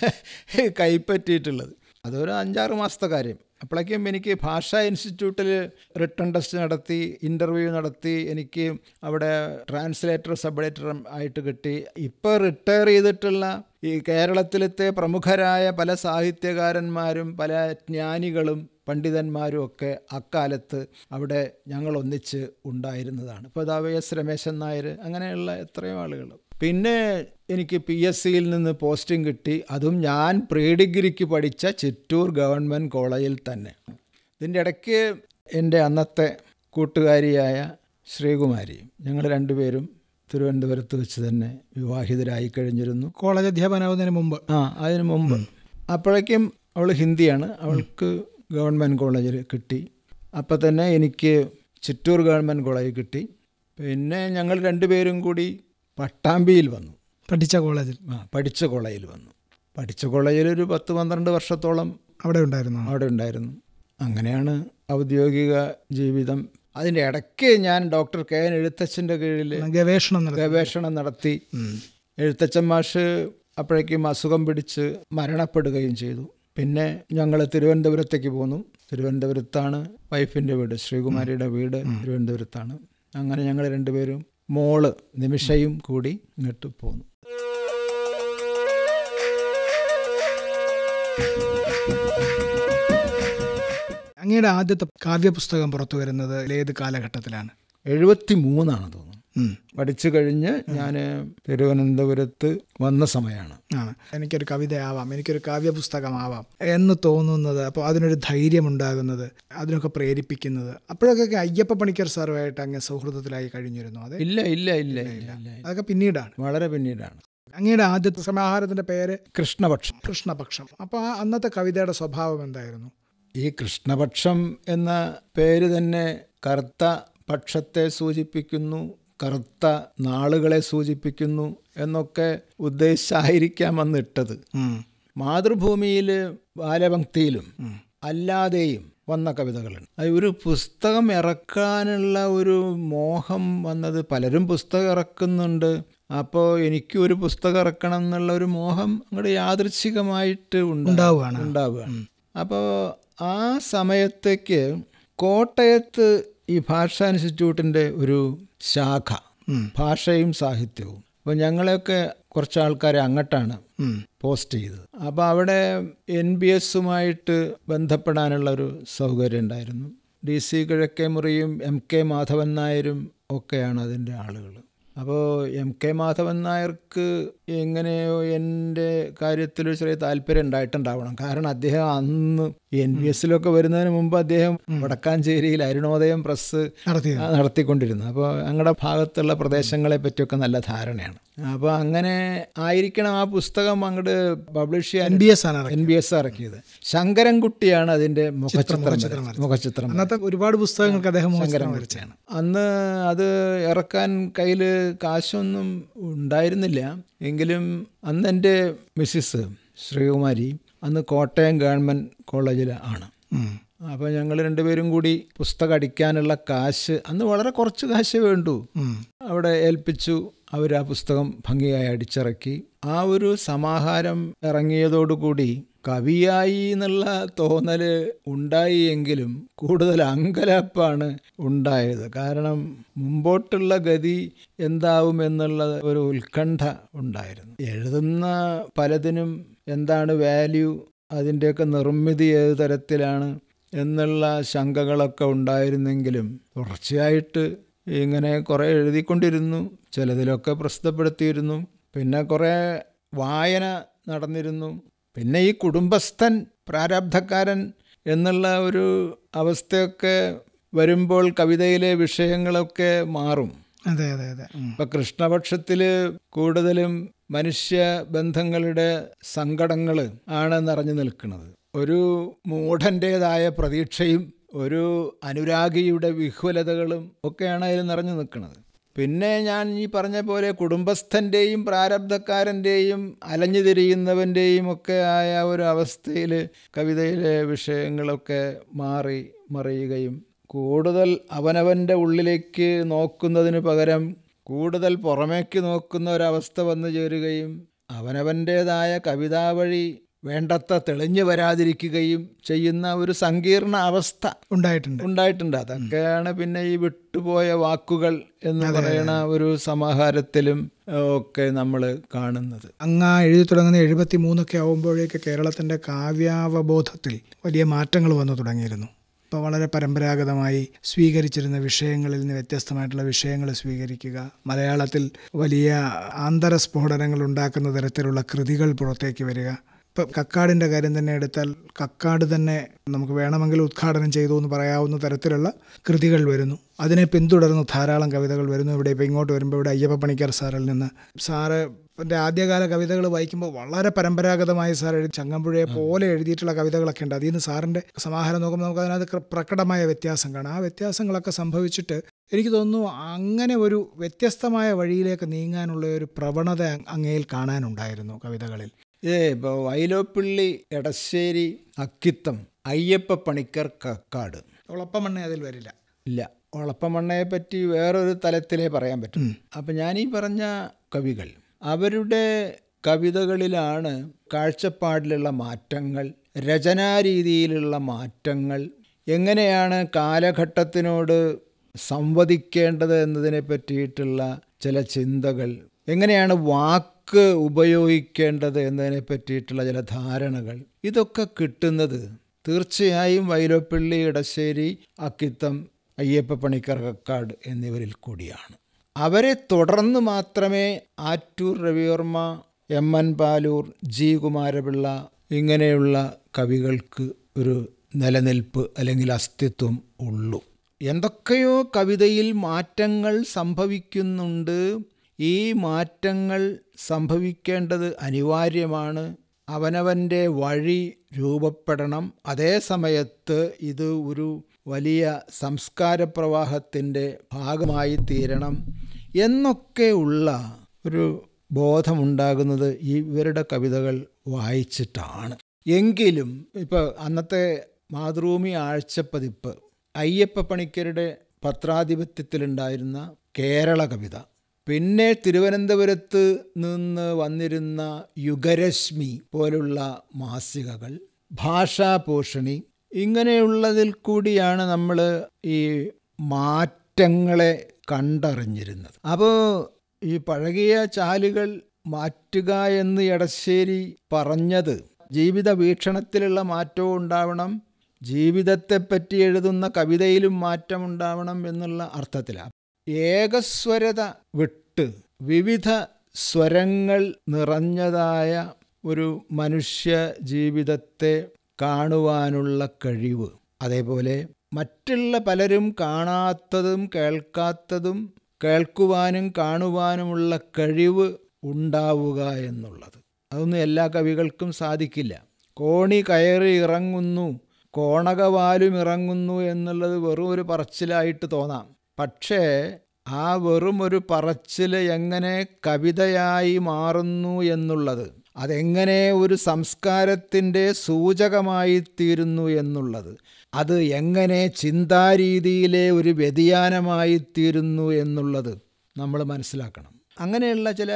കൈപ്പറ്റിയിട്ടുള്ളത് അതൊരു അഞ്ചാറ് മാസത്തെ കാര്യം അപ്പോഴേക്കും എനിക്ക് ഭാഷാ ഇൻസ്റ്റിറ്റ്യൂട്ടിൽ റിട്ടേൺ ടെസ്റ്റ് നടത്തി ഇൻ്റർവ്യൂ നടത്തി എനിക്ക് അവിടെ ട്രാൻസ്ലേറ്റർ സബ്ലേറ്റർ ആയിട്ട് കിട്ടി ഇപ്പോൾ റിട്ടയർ ചെയ്തിട്ടുള്ള ഈ കേരളത്തിലത്തെ പ്രമുഖരായ പല സാഹിത്യകാരന്മാരും പല ജ്ഞാനികളും പണ്ഡിതന്മാരും ഒക്കെ അക്കാലത്ത് അവിടെ ഞങ്ങൾ ഒന്നിച്ച് ഉണ്ടായിരുന്നതാണ് ഇപ്പോൾ ദാ വി എസ് രമേശൻ നായർ അങ്ങനെയുള്ള എത്രയോ ആളുകൾ പിന്നെ എനിക്ക് പി എസ് സിയിൽ നിന്ന് പോസ്റ്റിംഗ് കിട്ടി അതും ഞാൻ പ്രീ ഡിഗ്രിക്ക് പഠിച്ച ചിറ്റൂർ ഗവൺമെൻറ് കോളേജിൽ തന്നെ ഇതിൻ്റെ ഇടയ്ക്ക് എൻ്റെ അന്നത്തെ കൂട്ടുകാരിയായ ശ്രീകുമാരി ഞങ്ങൾ രണ്ടുപേരും തിരുവനന്തപുരത്ത് വെച്ച് തന്നെ വിവാഹിതരായി കഴിഞ്ഞിരുന്നു കോളേജ് അധ്യാപകനാവുന്നതിന് മുമ്പ് ആ അതിന് മുമ്പ് അപ്പോഴേക്കും അവൾ ഹിന്ദിയാണ് അവൾക്ക് ഗവൺമെൻറ് കോളേജിൽ കിട്ടി അപ്പം തന്നെ എനിക്ക് ചിറ്റൂർ ഗവൺമെൻറ് കോളേജിൽ കിട്ടി പിന്നെ ഞങ്ങൾ രണ്ടുപേരും കൂടി പട്ടാമ്പിയിൽ വന്നു പഠിച്ച കോളേജിൽ ആ പഠിച്ച കോളേജിൽ വന്നു പഠിച്ച കോളേജിൽ ഒരു പത്ത് പന്ത്രണ്ട് വർഷത്തോളം അവിടെ ഉണ്ടായിരുന്നു അവിടെ ഉണ്ടായിരുന്നു അങ്ങനെയാണ് ഔദ്യോഗിക ജീവിതം അതിൻ്റെ ഇടയ്ക്ക് ഞാൻ ഡോക്ടർ കെ എൻ എഴുത്തച്ഛൻ്റെ കീഴിൽ ഗവേഷണം നടത്തി ഗവേഷണം നടത്തി എഴുത്തച്ഛൻ മാഷ് അപ്പോഴേക്കും അസുഖം പിടിച്ച് മരണപ്പെടുകയും ചെയ്തു പിന്നെ ഞങ്ങൾ തിരുവനന്തപുരത്തേക്ക് പോന്നു തിരുവനന്തപുരത്താണ് വൈഫിൻ്റെ വീട് ശ്രീകുമാരിയുടെ വീട് തിരുവനന്തപുരത്താണ് അങ്ങനെ ഞങ്ങൾ രണ്ടുപേരും മോള് നിമിഷയും കൂടി ഇങ്ങോട്ട് പോന്നു അങ്ങയുടെ ആദ്യത്തെ കാവ്യപുസ്തകം പുറത്തു വരുന്നത് ഏത് കാലഘട്ടത്തിലാണ് എഴുപത്തി മൂന്നാണ് തോന്നുന്നു ഉം. പഠിച്ചു കഴിഞ്ഞ് ഞാൻ തിരുവനന്തപുരത്ത് വന്ന സമയമാണ് ആണ് എനിക്കൊരു കവിതയാവാം എനിക്കൊരു കാവ്യപുസ്തകമാവാം എന്ന് തോന്നുന്നത് അപ്പോൾ അതിനൊരു ധൈര്യമുണ്ടാകുന്നത് അതിനൊക്കെ പ്രേരിപ്പിക്കുന്നത് അപ്പോഴൊക്കെ അയ്യപ്പ പണിക്കർ സാറുമായിട്ട് അങ്ങ് സൗഹൃദത്തിലായി കഴിഞ്ഞിരുന്നു അതെ ഇല്ല ഇല്ല ഇല്ല ഇല്ല ഇല്ല അതൊക്കെ പിന്നീടാണ് വളരെ പിന്നീടാണ് അങ്ങയുടെ ആദ്യത്തെ സമാഹാരത്തിന്റെ പേര് കൃഷ്ണപക്ഷം കൃഷ്ണപക്ഷം അപ്പോൾ ആ അന്നത്തെ കവിതയുടെ സ്വഭാവം എന്തായിരുന്നു ഈ കൃഷ്ണപക്ഷം എന്ന പേര് തന്നെ കറുത്ത പക്ഷത്തെ സൂചിപ്പിക്കുന്നു കറുത്ത നാളുകളെ സൂചിപ്പിക്കുന്നു എന്നൊക്കെ ഉദ്ദേശിച്ചായിരിക്കാം അന്ന് ഇട്ടത് ഉം. മാതൃഭൂമിയിൽ ബാലഭക്തിയിലും അല്ലാതെയും വന്ന കവിതകളുണ്ട് അത് ഒരു പുസ്തകം ഇറക്കാനുള്ള ഒരു മോഹം വന്നത് പലരും പുസ്തകം ഇറക്കുന്നുണ്ട് അപ്പോൾ എനിക്കും ഒരു പുസ്തകം ഇറക്കണം എന്നുള്ള ഒരു മോഹം അങ്ങോട്ട് യാദൃച്ഛികമായിട്ട് ഉണ്ടാ- ഉണ്ടാവുകയാണ്. ഉണ്ടാവുകയാണ് അപ്പോൾ ആ സമയത്തേക്ക് കോട്ടയത്ത് ഈ ഭാഷാ ഇൻസ്റ്റിറ്റ്യൂട്ടിൻ്റെ ഒരു ശാഖ ഭാഷയും സാഹിത്യവും അപ്പോൾ ഞങ്ങളെയൊക്കെ കുറച്ച് ആൾക്കാരെ അങ്ങോട്ടാണ് ഉം. പോസ്റ്റ് ചെയ്തത് അപ്പോൾ അവിടെ എൻ ബി എസുമായിട്ട് ബന്ധപ്പെടാനുള്ള ഒരു സൗകര്യം ഉണ്ടായിരുന്നു ഡി സി കിഴക്കേ മുറിയും എം കെ മാധവൻ നായരും ഒക്കെയാണ് അതിൻ്റെ ആളുകൾ അപ്പോൾ എം കെ മാധവൻ നായർക്ക് എങ്ങനെയോ എൻ്റെ കാര്യത്തിൽ ഒരു ചെറിയ താല്പര്യം ഉണ്ടായിട്ടുണ്ടാവണം കാരണം അദ്ദേഹം അന്ന് എൻ ബി എസിലൊക്കെ വരുന്നതിന് മുമ്പ് അദ്ദേഹം വടക്കാഞ്ചേരിയിൽ അരുണോദയം പ്രസ് നടത്തിയത് ആ, നടത്തിക്കൊണ്ടിരുന്നു അപ്പോൾ ഞങ്ങളുടെ ഭാഗത്തുള്ള പ്രദേശങ്ങളെ പറ്റിയൊക്കെ നല്ല ധാരണയാണ് അപ്പോൾ അങ്ങനെ ആയിരിക്കണം ആ പുസ്തകം അങ്ങോട്ട് പബ്ലിഷ് ചെയ്യാൻ എൻ ബി എസ് ആണ് ഇറക്കിയത്. എൻ ബി എസ് ഇറക്കിയത് ശങ്കരൻകുട്ടിയാണ് അതിൻ്റെ മുഖചിത്രം മുഖചിത്രം വരച്ചത്. മുഖചിത്രം അന്നത്തെ ഒരുപാട് പുസ്തകങ്ങൾക്ക് അദ്ദേഹം മുഖചിത്രം വരച്ചു ശങ്കരൻകുട്ടിയാണ് അന്ന് അത് ഇറക്കാൻ കയ്യിൽ കാശൊന്നും ഉണ്ടായിരുന്നില്ല എങ്കിലും അന്ന് എൻ്റെ മിസ്സിസ് ശ്രീകുമാരി അന്ന് കോട്ടയം ഗവൺമെൻറ് കോളേജിൽ ആണ് ഉം. അപ്പോൾ ഞങ്ങൾ രണ്ടുപേരും കൂടി പുസ്തകം അടിക്കാനുള്ള കാശ് അന്ന് വളരെ കുറച്ച് കാശേ വേണ്ടൂ ഉം. അവിടെ ഏൽപ്പിച്ചു അവർ ആ പുസ്തകം ഭംഗിയായി അടിച്ചിറക്കി ആ ഒരു സമാഹാരം ഇറങ്ങിയതോടുകൂടി കവിയായി എന്നുള്ള തോന്നൽ ഉണ്ടായി എങ്കിലും കൂടുതൽ അങ്കലാപ്പാണ് ഉണ്ടായത് കാരണം മുമ്പോട്ടുള്ള ഗതി എന്താവും എന്നുള്ള ഒരു ഉത്കണ്ഠ ഉണ്ടായിരുന്നു എഴുതുന്ന പലതിനും എന്താണ് വാല്യൂ അതിൻ്റെയൊക്കെ നിർമ്മിതി ഏത് തരത്തിലാണ് എന്നുള്ള ശങ്കകളൊക്കെ ഉണ്ടായിരുന്നെങ്കിലും തുടർച്ചയായിട്ട് ഇങ്ങനെ കുറേ എഴുതിക്കൊണ്ടിരുന്നു ചിലതിലൊക്കെ പ്രസിദ്ധപ്പെടുത്തിയിരുന്നു പിന്നെ കുറേ വായന നടന്നിരുന്നു പിന്നെ ഈ കുടുംബസ്ഥൻ പ്രാരാബ്ധക്കാരൻ എന്നുള്ള ഒരു അവസ്ഥയൊക്കെ വരുമ്പോൾ കവിതയിലെ വിഷയങ്ങളൊക്കെ മാറും അതെ അതെ അതെ ഉം. ഇപ്പം കൃഷ്ണപക്ഷത്തിൽ കൂടുതലും മനുഷ്യ ബന്ധങ്ങളുടെ സങ്കടങ്ങൾ ആണ് നിറഞ്ഞു നിൽക്കുന്നത് ഒരു മൂഢൻ്റേതായ പ്രതീക്ഷയും ഒരു അനുരാഗിയുടെ വിഹ്വലതകളും ഒക്കെയാണ് അതിൽ നിറഞ്ഞു നിൽക്കുന്നത് പിന്നെ ഞാൻ ഈ പറഞ്ഞ പോലെ കുടുംബസ്ഥൻ്റെയും പ്രാരബ്ധക്കാരൻ്റെയും അലഞ്ഞു തിരിയുന്നവൻ്റെയും ഒക്കെ ആയ ഒരു അവസ്ഥയിൽ കവിതയിലെ വിഷയങ്ങളൊക്കെ മാറി മറിയുകയും കൂടുതൽ അവനവൻ്റെ ഉള്ളിലേക്ക് നോക്കുന്നതിന് പകരം കൂടുതൽ പുറമേക്ക് നോക്കുന്ന ഒരവസ്ഥ വന്നു ചേരുകയും അവനവൻ്റേതായ കവിതാ വഴി വേണ്ടത്ര തെളിഞ്ഞു വരാതിരിക്കുകയും ചെയ്യുന്ന ഒരു സങ്കീർണ അവസ്ഥ ഉണ്ടായിട്ടുണ്ട് ഉണ്ടായിട്ടുണ്ട് അതൊക്കെയാണ് പിന്നെ ഈ വിട്ടുപോയ വാക്കുകൾ എന്ന് പറയുന്ന ഒരു സമാഹാരത്തിലും ഏഹ്, ഒക്കെ നമ്മൾ കാണുന്നത് അങ്ങ് ആ എഴുതി തുടങ്ങുന്ന എഴുപത്തി മൂന്നൊക്കെ ആകുമ്പോഴേക്ക് കേരളത്തിൻ്റെ കാവ്യാവബോധത്തിൽ വലിയ മാറ്റങ്ങൾ വന്നു തുടങ്ങിയിരുന്നു ഇപ്പോൾ വളരെ പരമ്പരാഗതമായി സ്വീകരിച്ചിരുന്ന വിഷയങ്ങളിൽ നിന്ന് വ്യത്യസ്തമായിട്ടുള്ള വിഷയങ്ങൾ സ്വീകരിക്കുക മലയാളത്തിൽ വലിയ ആന്തരസ്ഫോടനങ്ങൾ ഉണ്ടാക്കുന്ന തരത്തിലുള്ള കൃതികൾ പുറത്തേക്ക് വരിക ഇപ്പം കക്കാടിൻ്റെ കാര്യം തന്നെ എടുത്താൽ കക്കാട് തന്നെ നമുക്ക് വേണമെങ്കിൽ ഉദ്ഘാടനം ചെയ്തു എന്ന് പറയാവുന്ന തരത്തിലുള്ള കൃതികൾ വരുന്നു അതിനെ പിന്തുടർന്ന് ധാരാളം കവിതകൾ വരുന്നു ഇവിടെ ഇപ്പം ഇങ്ങോട്ട് വരുമ്പോൾ ഇവിടെ അയ്യപ്പ പണിക്കർ സാറിൽ നിന്ന് സാറ് എൻ്റെ ആദ്യകാല കവിതകൾ വായിക്കുമ്പോൾ വളരെ പരമ്പരാഗതമായി സാർ എഴുതി ചങ്ങമ്പുഴയെ പോലെ എഴുതിയിട്ടുള്ള കവിതകളൊക്കെ ഉണ്ട് അതിൽ നിന്ന് സാറിൻ്റെ സമാഹാരം നോക്കുമ്പോൾ നമുക്ക് അതിനകത്ത് ക്ര- പ്രകടമായ വ്യത്യാസം കാണാം ആ വ്യത്യാസങ്ങളൊക്കെ സംഭവിച്ചിട്ട് എനിക്ക് തോന്നുന്നു അങ്ങനെ ഒരു വ്യത്യസ്തമായ വഴിയിലേക്ക് നീങ്ങാനുള്ള ഒരു പ്രവണത അങ്ങയിൽ കാണാനുണ്ടായിരുന്നു കവിതകളിൽ ഏ ഇപ്പോൾ വൈലോപ്പിള്ളി എടശ്ശേരി അക്കിത്തം അയ്യപ്പ പണിക്കർ കക്കാട് ഉളപ്പമണ്ണ അതിൽ വരില്ല ഇല്ല ഒളപ്പമണ്ണയെ പറ്റി വേറൊരു തലത്തിലേ പറയാൻ പറ്റും അപ്പം ഞാനീ പറഞ്ഞ കവികൾ അവരുടെ കവിതകളിലാണ് കാഴ്ചപ്പാടിലുള്ള മാറ്റങ്ങൾ രചനാരീതിയിലുള്ള മാറ്റങ്ങൾ എങ്ങനെയാണ് കാലഘട്ടത്തിനോട് സംവദിക്കേണ്ടത് എന്നതിനെ പറ്റിയിട്ടുള്ള ചില ചിന്തകൾ എങ്ങനെയാണ് വാക്ക് ഉപയോഗിക്കേണ്ടത് എന്നതിനെ പറ്റിയിട്ടുള്ള ചില ധാരണകൾ ഇതൊക്കെ കിട്ടുന്നത് തീർച്ചയായും വൈലോപ്പിള്ളി ഇടശ്ശേരി അക്കിത്തം അയ്യപ്പ പണിക്കർ കക്കാട് എന്നിവരിൽ കൂടിയാണ് അവരെ തുടർന്ന് മാത്രമേ Attoor Ravivarma M N Paloor G Kumarapilla ഇങ്ങനെയുള്ള കവികൾക്ക് ഒരു നിലനിൽപ്പ് അല്ലെങ്കിൽ അസ്തിത്വം ഉള്ളൂ എന്തൊക്കെയോ കവിതയിൽ മാറ്റങ്ങൾ സംഭവിക്കുന്നുണ്ട് ഈ മാറ്റങ്ങൾ സംഭവിക്കേണ്ടത് അനിവാര്യമാണ് അവനവൻ്റെ വഴി രൂപപ്പെടണം അതേ സമയത്ത് ഇത് ഒരു വലിയ സംസ്കാര പ്രവാഹത്തിൻ്റെ ഭാഗമായി തീരണം എന്നൊക്കെയുള്ള ഒരു ബോധമുണ്ടാകുന്നത് ഇവരുടെ കവിതകൾ വായിച്ചിട്ടാണ് എങ്കിലും ഇപ്പോൾ അന്നത്തെ മാതൃഭൂമി ആഴ്ചപ്പതിപ്പ് അയ്യപ്പ പണിക്കരുടെ പത്രാധിപത്യത്തിലുണ്ടായിരുന്ന കേരള കവിത പിന്നെ തിരുവനന്തപുരത്ത് നിന്ന് വന്നിരുന്ന യുഗരശ്മി പോലുള്ള മാസികകൾ ഭാഷാപോഷണി ഇങ്ങനെയുള്ളതിൽ കൂടിയാണ് നമ്മൾ ഈ മാറ്റങ്ങളെ കണ്ടറിഞ്ഞിരുന്നത് അപ്പോൾ ഈ പഴകിയ ചാലുകൾ മാറ്റുക എന്ന് എടശ്ശേരി പറഞ്ഞത് ജീവിത വീക്ഷണത്തിലുള്ള മാറ്റവും ഉണ്ടാവണം ജീവിതത്തെപ്പറ്റി എഴുതുന്ന കവിതയിലും മാറ്റമുണ്ടാവണം എന്നുള്ള അർത്ഥത്തിലാണ് ഏകസ്വരത വിട്ട് വിവിധ സ്വരങ്ങൾ നിറഞ്ഞതായ ഒരു മനുഷ്യ ജീവിതത്തെ കാണുവാനുള്ള കഴിവ് അതേപോലെ മറ്റുള്ള പലരും കാണാത്തതും കേൾക്കാത്തതും കേൾക്കുവാനും കാണുവാനുമുള്ള കഴിവ് ഉണ്ടാവുക എന്നുള്ളത് അതൊന്നും എല്ലാ കവികൾക്കും സാധിക്കില്ല കോണി കയറി ഇറങ്ങുന്നു കോണകവാലും ഇറങ്ങുന്നു എന്നുള്ളത് വെറും ഒരു പറച്ചിലായിട്ട് തോന്നാം പക്ഷേ ആ വെറും ഒരു പറച്ചിൽ എങ്ങനെ കവിതയായി മാറുന്നു എന്നുള്ളത് അതെങ്ങനെ ഒരു സംസ്കാരത്തിൻ്റെ സൂചകമായി തീരുന്നു എന്നുള്ളത് അത് എങ്ങനെ ചിന്താരീതിയിലെ ഒരു വ്യതിയാനമായി തീരുന്നു എന്നുള്ളത് നമ്മൾ മനസ്സിലാക്കണം അങ്ങനെയുള്ള ചില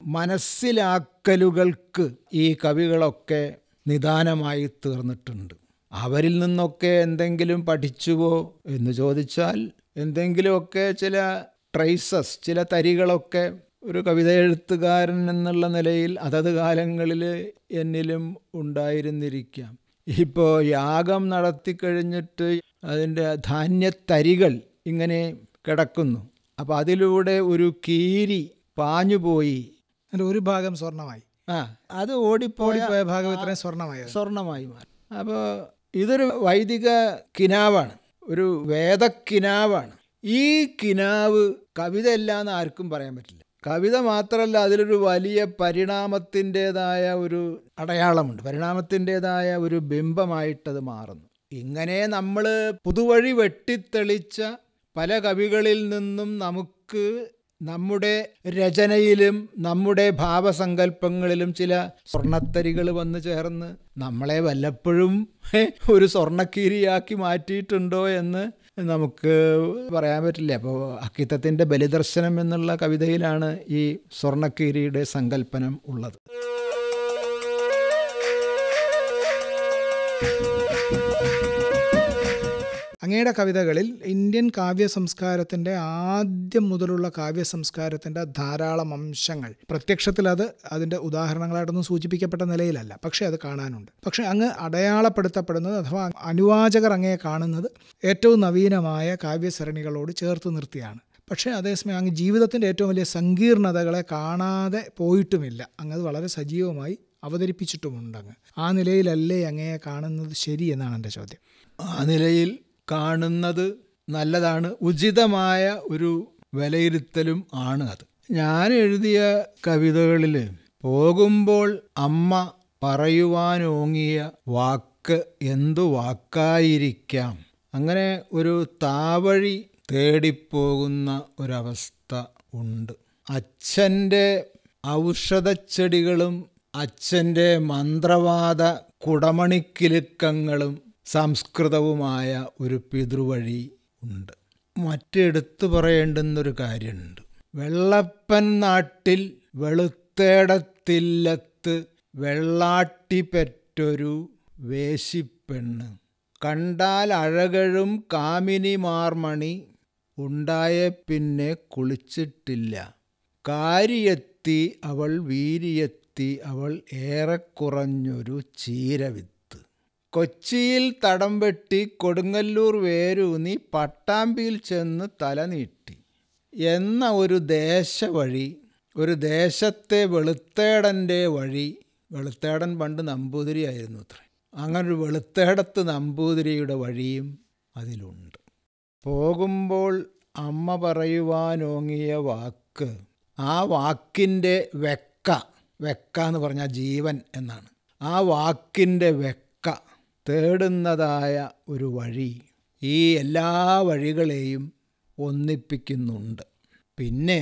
മനസ്സിലാക്കലുകൾക്ക് ഈ കവികളൊക്കെ നിദാനമായി തീർന്നിട്ടുണ്ട് അവരിൽ നിന്നൊക്കെ എന്തെങ്കിലും പഠിച്ചുവോ എന്ന് ചോദിച്ചാൽ എന്തെങ്കിലുമൊക്കെ ചില ട്രൈസസ് ചില തരികളൊക്കെ ഒരു കവിത എഴുത്തുകാരൻ എന്നുള്ള നിലയിൽ അതത് കാലങ്ങളിൽ എന്നിലും ഉണ്ടായിരുന്നിരിക്കാം ഇപ്പോൾ യാഗം നടത്തിക്കഴിഞ്ഞിട്ട് അതിൻ്റെ ധാന്യത്തരികൾ ഇങ്ങനെ കിടക്കുന്നു അപ്പോൾ അതിലൂടെ ഒരു കീരി പാഞ്ഞുപോയി അതിൻ്റെ ഒരു ഭാഗം സ്വർണ്ണമായി ആ അത് ഓടിപ്പോയ ഓടിപ്പോയ ഭാഗം ഇത്രയും സ്വർണ്ണമായി സ്വർണമായി മാറി അപ്പോൾ ഇതൊരു വൈദിക കിനാവാണ് ഒരു വേദക്കിനാവാണ് ഈ കിനാവ് കവിത അല്ലാന്ന് ആർക്കും പറയാൻ പറ്റില്ല കവിത മാത്രമല്ല അതിലൊരു വലിയ പരിണാമത്തിൻ്റെതായ ഒരു അടയാളമുണ്ട് പരിണാമത്തിൻ്റെതായ ഒരു ബിംബമായിട്ടത് മാറുന്നു ഇങ്ങനെ നമ്മൾ പുതുവഴി വെട്ടിത്തെളിച്ച പല കവികളിൽ നിന്നും നമുക്ക് നമ്മുടെ രചനയിലും നമ്മുടെ ഭാവസങ്കല്പങ്ങളിലും ചില സ്വർണത്തരികൾ വന്ന് ചേർന്ന് നമ്മളെ വല്ലപ്പോഴും ഹേ, ഒരു സ്വർണ്ണക്കീരിയാക്കി മാറ്റിയിട്ടുണ്ടോ എന്ന് നമുക്ക് പറയാൻ പറ്റില്ല അപ്പോൾ അക്കിത്തത്തിൻ്റെ ബലിദർശനം എന്നുള്ള കവിതയിലാണ് ഈ സ്വർണ്ണക്കീരിയുടെ സങ്കല്പനം ഉള്ളത് അങ്ങയുടെ കവിതകളിൽ ഇന്ത്യൻ കാവ്യ സംസ്കാരത്തിൻ്റെ ആദ്യം മുതലുള്ള കാവ്യ സംസ്കാരത്തിൻ്റെ ധാരാളം അംശങ്ങൾ പ്രത്യക്ഷത്തിൽ അത് അതിൻ്റെ ഉദാഹരണങ്ങളായിട്ടൊന്നും സൂചിപ്പിക്കപ്പെട്ട നിലയിലല്ല പക്ഷേ അത് കാണാനുണ്ട് പക്ഷേ അങ്ങ് അടയാളപ്പെടുത്തപ്പെടുന്നത് അഥവാ അനുവാചകർ അങ്ങയെ കാണുന്നത് ഏറ്റവും നവീനമായ കാവ്യസരണികളോട് ചേർത്ത് നിർത്തിയാണ് പക്ഷേ അതേസമയം അങ്ങ് ജീവിതത്തിൻ്റെ ഏറ്റവും വലിയ സങ്കീർണതകളെ കാണാതെ പോയിട്ടുമില്ല അങ്ങ് അത് വളരെ സജീവമായി അവതരിപ്പിച്ചിട്ടുമുണ്ട് അങ്ങ് ആ നിലയിലല്ലേ അങ്ങയെ കാണുന്നത് ശരി എന്നാണ് എൻ്റെ ചോദ്യം ആ നിലയിൽ കാണുന്നത് നല്ലതാണ് ഉചിതമായ ഒരു വിലയിരുത്തലും ആണ് അത് ഞാൻ എഴുതിയ കവിതകളിൽ പോകുമ്പോൾ അമ്മ പറയുവാനോങ്ങിയ വാക്ക് എന്തു വാക്കായിരിക്കാം അങ്ങനെ ഒരു താവഴി തേടിപ്പോകുന്ന ഒരവസ്ഥ ഉണ്ട് അച്ഛൻ്റെ ഔഷധച്ചെടികളും അച്ഛൻ്റെ മന്ത്രവാദ കുടമണിക്കിലുക്കങ്ങളും സംസ്കൃതവുമായ ഒരു പിതൃവഴി ഉണ്ട് മറ്റെടുത്തു പറയേണ്ടുന്നൊരു കാര്യമുണ്ട് വെള്ളപ്പൻ നാട്ടിൽ വെളുത്തേടത്തില്ലത്ത് വെള്ളാട്ടി പെറ്റൊരു വേശിപ്പെണ്ണ് കണ്ടാൽ അഴകഴും കാമിനിമാർമണി ഉണ്ടായ പിന്നെ കുളിച്ചിട്ടില്ല കാരിയെത്തി അവൾ വീരിയെത്തി അവൾ ഏറെ കുറഞ്ഞൊരു ചീരവിത്ത് കൊച്ചിയിൽ തടം വെട്ടി കൊടുങ്ങല്ലൂർ വേരൂന്നി പട്ടാമ്പിയിൽ ചെന്ന് തലനീട്ടി എന്ന ഒരു ദേശവഴി ഒരു ദേശത്തെ വെളുത്തേടൻ്റെ വഴി വെളുത്തേടൻ പണ്ട് നമ്പൂതിരിയായിരുന്നു അത്രേ അങ്ങനെ ഒരു വെളുത്തേടത്ത് നമ്പൂതിരിയുടെ വഴിയും അതിലുണ്ട് പോകുമ്പോൾ അമ്മ പറയുവാനോങ്ങിയ വാക്ക് ആ വാക്കിൻ്റെ വെക്ക വെക്ക എന്ന് പറഞ്ഞാൽ ജീവൻ എന്നാണ് ആ വാക്കിൻ്റെ വെക്ക തേടുന്നതായ ഒരു വഴി ഈ എല്ലാ വഴികളെയും ഒന്നിപ്പിക്കുന്നുണ്ട് പിന്നെ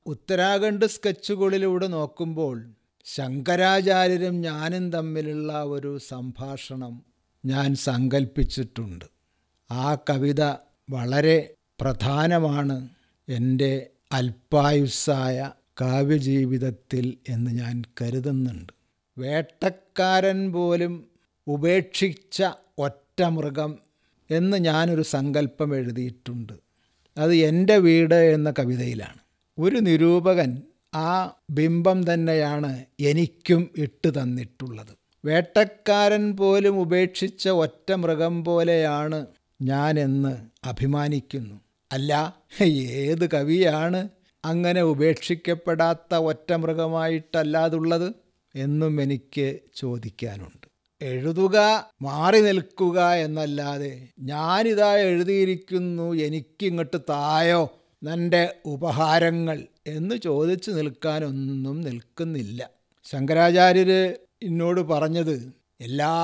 ഉത്തരാഖണ്ഡ് സ്കെച്ചുകളിലൂടെ നോക്കുമ്പോൾ ശങ്കരാചാര്യരും ഞാനും തമ്മിലുള്ള ഒരു സംഭാഷണം ഞാൻ സങ്കല്പിച്ചിട്ടുണ്ട് ആ കവിത വളരെ പ്രധാനമാണ് എൻ്റെ അല്പായുസ്സായ കാവ്യജീവിതത്തിൽ എന്ന് ഞാൻ കരുതുന്നുണ്ട് വേട്ടക്കാരൻ പോലും ഉപേക്ഷിച്ച ഒറ്റ മൃഗം എന്ന് ഞാനൊരു സങ്കല്പം എഴുതിയിട്ടുണ്ട് അത് എൻ്റെ വീട് എന്ന കവിതയിലാണ് ഒരു നിരൂപകൻ ആ ബിംബം തന്നെയാണ് എനിക്കും ഇട്ട് തന്നിട്ടുള്ളത് വേട്ടക്കാരൻ പോലും ഉപേക്ഷിച്ച ഒറ്റ മൃഗം പോലെയാണ് ഞാനെന്ന് അഭിമാനിക്കുന്നു അല്ല ഏത് കവിയാണ് അങ്ങനെ ഉപേക്ഷിക്കപ്പെടാത്ത ഒറ്റ മൃഗമായിട്ടല്ലാതുള്ളത് എന്നും എനിക്ക് ചോദിക്കാനുണ്ട് എഴുതുക മാറി നിൽക്കുക എന്നല്ലാതെ ഞാനിതാ എഴുതിയിരിക്കുന്നു എനിക്കിങ്ങോട്ട് തായോ നിൻ്റെ ഉപഹാരങ്ങൾ എന്ന് ചോദിച്ചു നിൽക്കാനൊന്നും നിൽക്കുന്നില്ല ശങ്കരാചാര്യര് എന്നോട് പറഞ്ഞത് എല്ലാ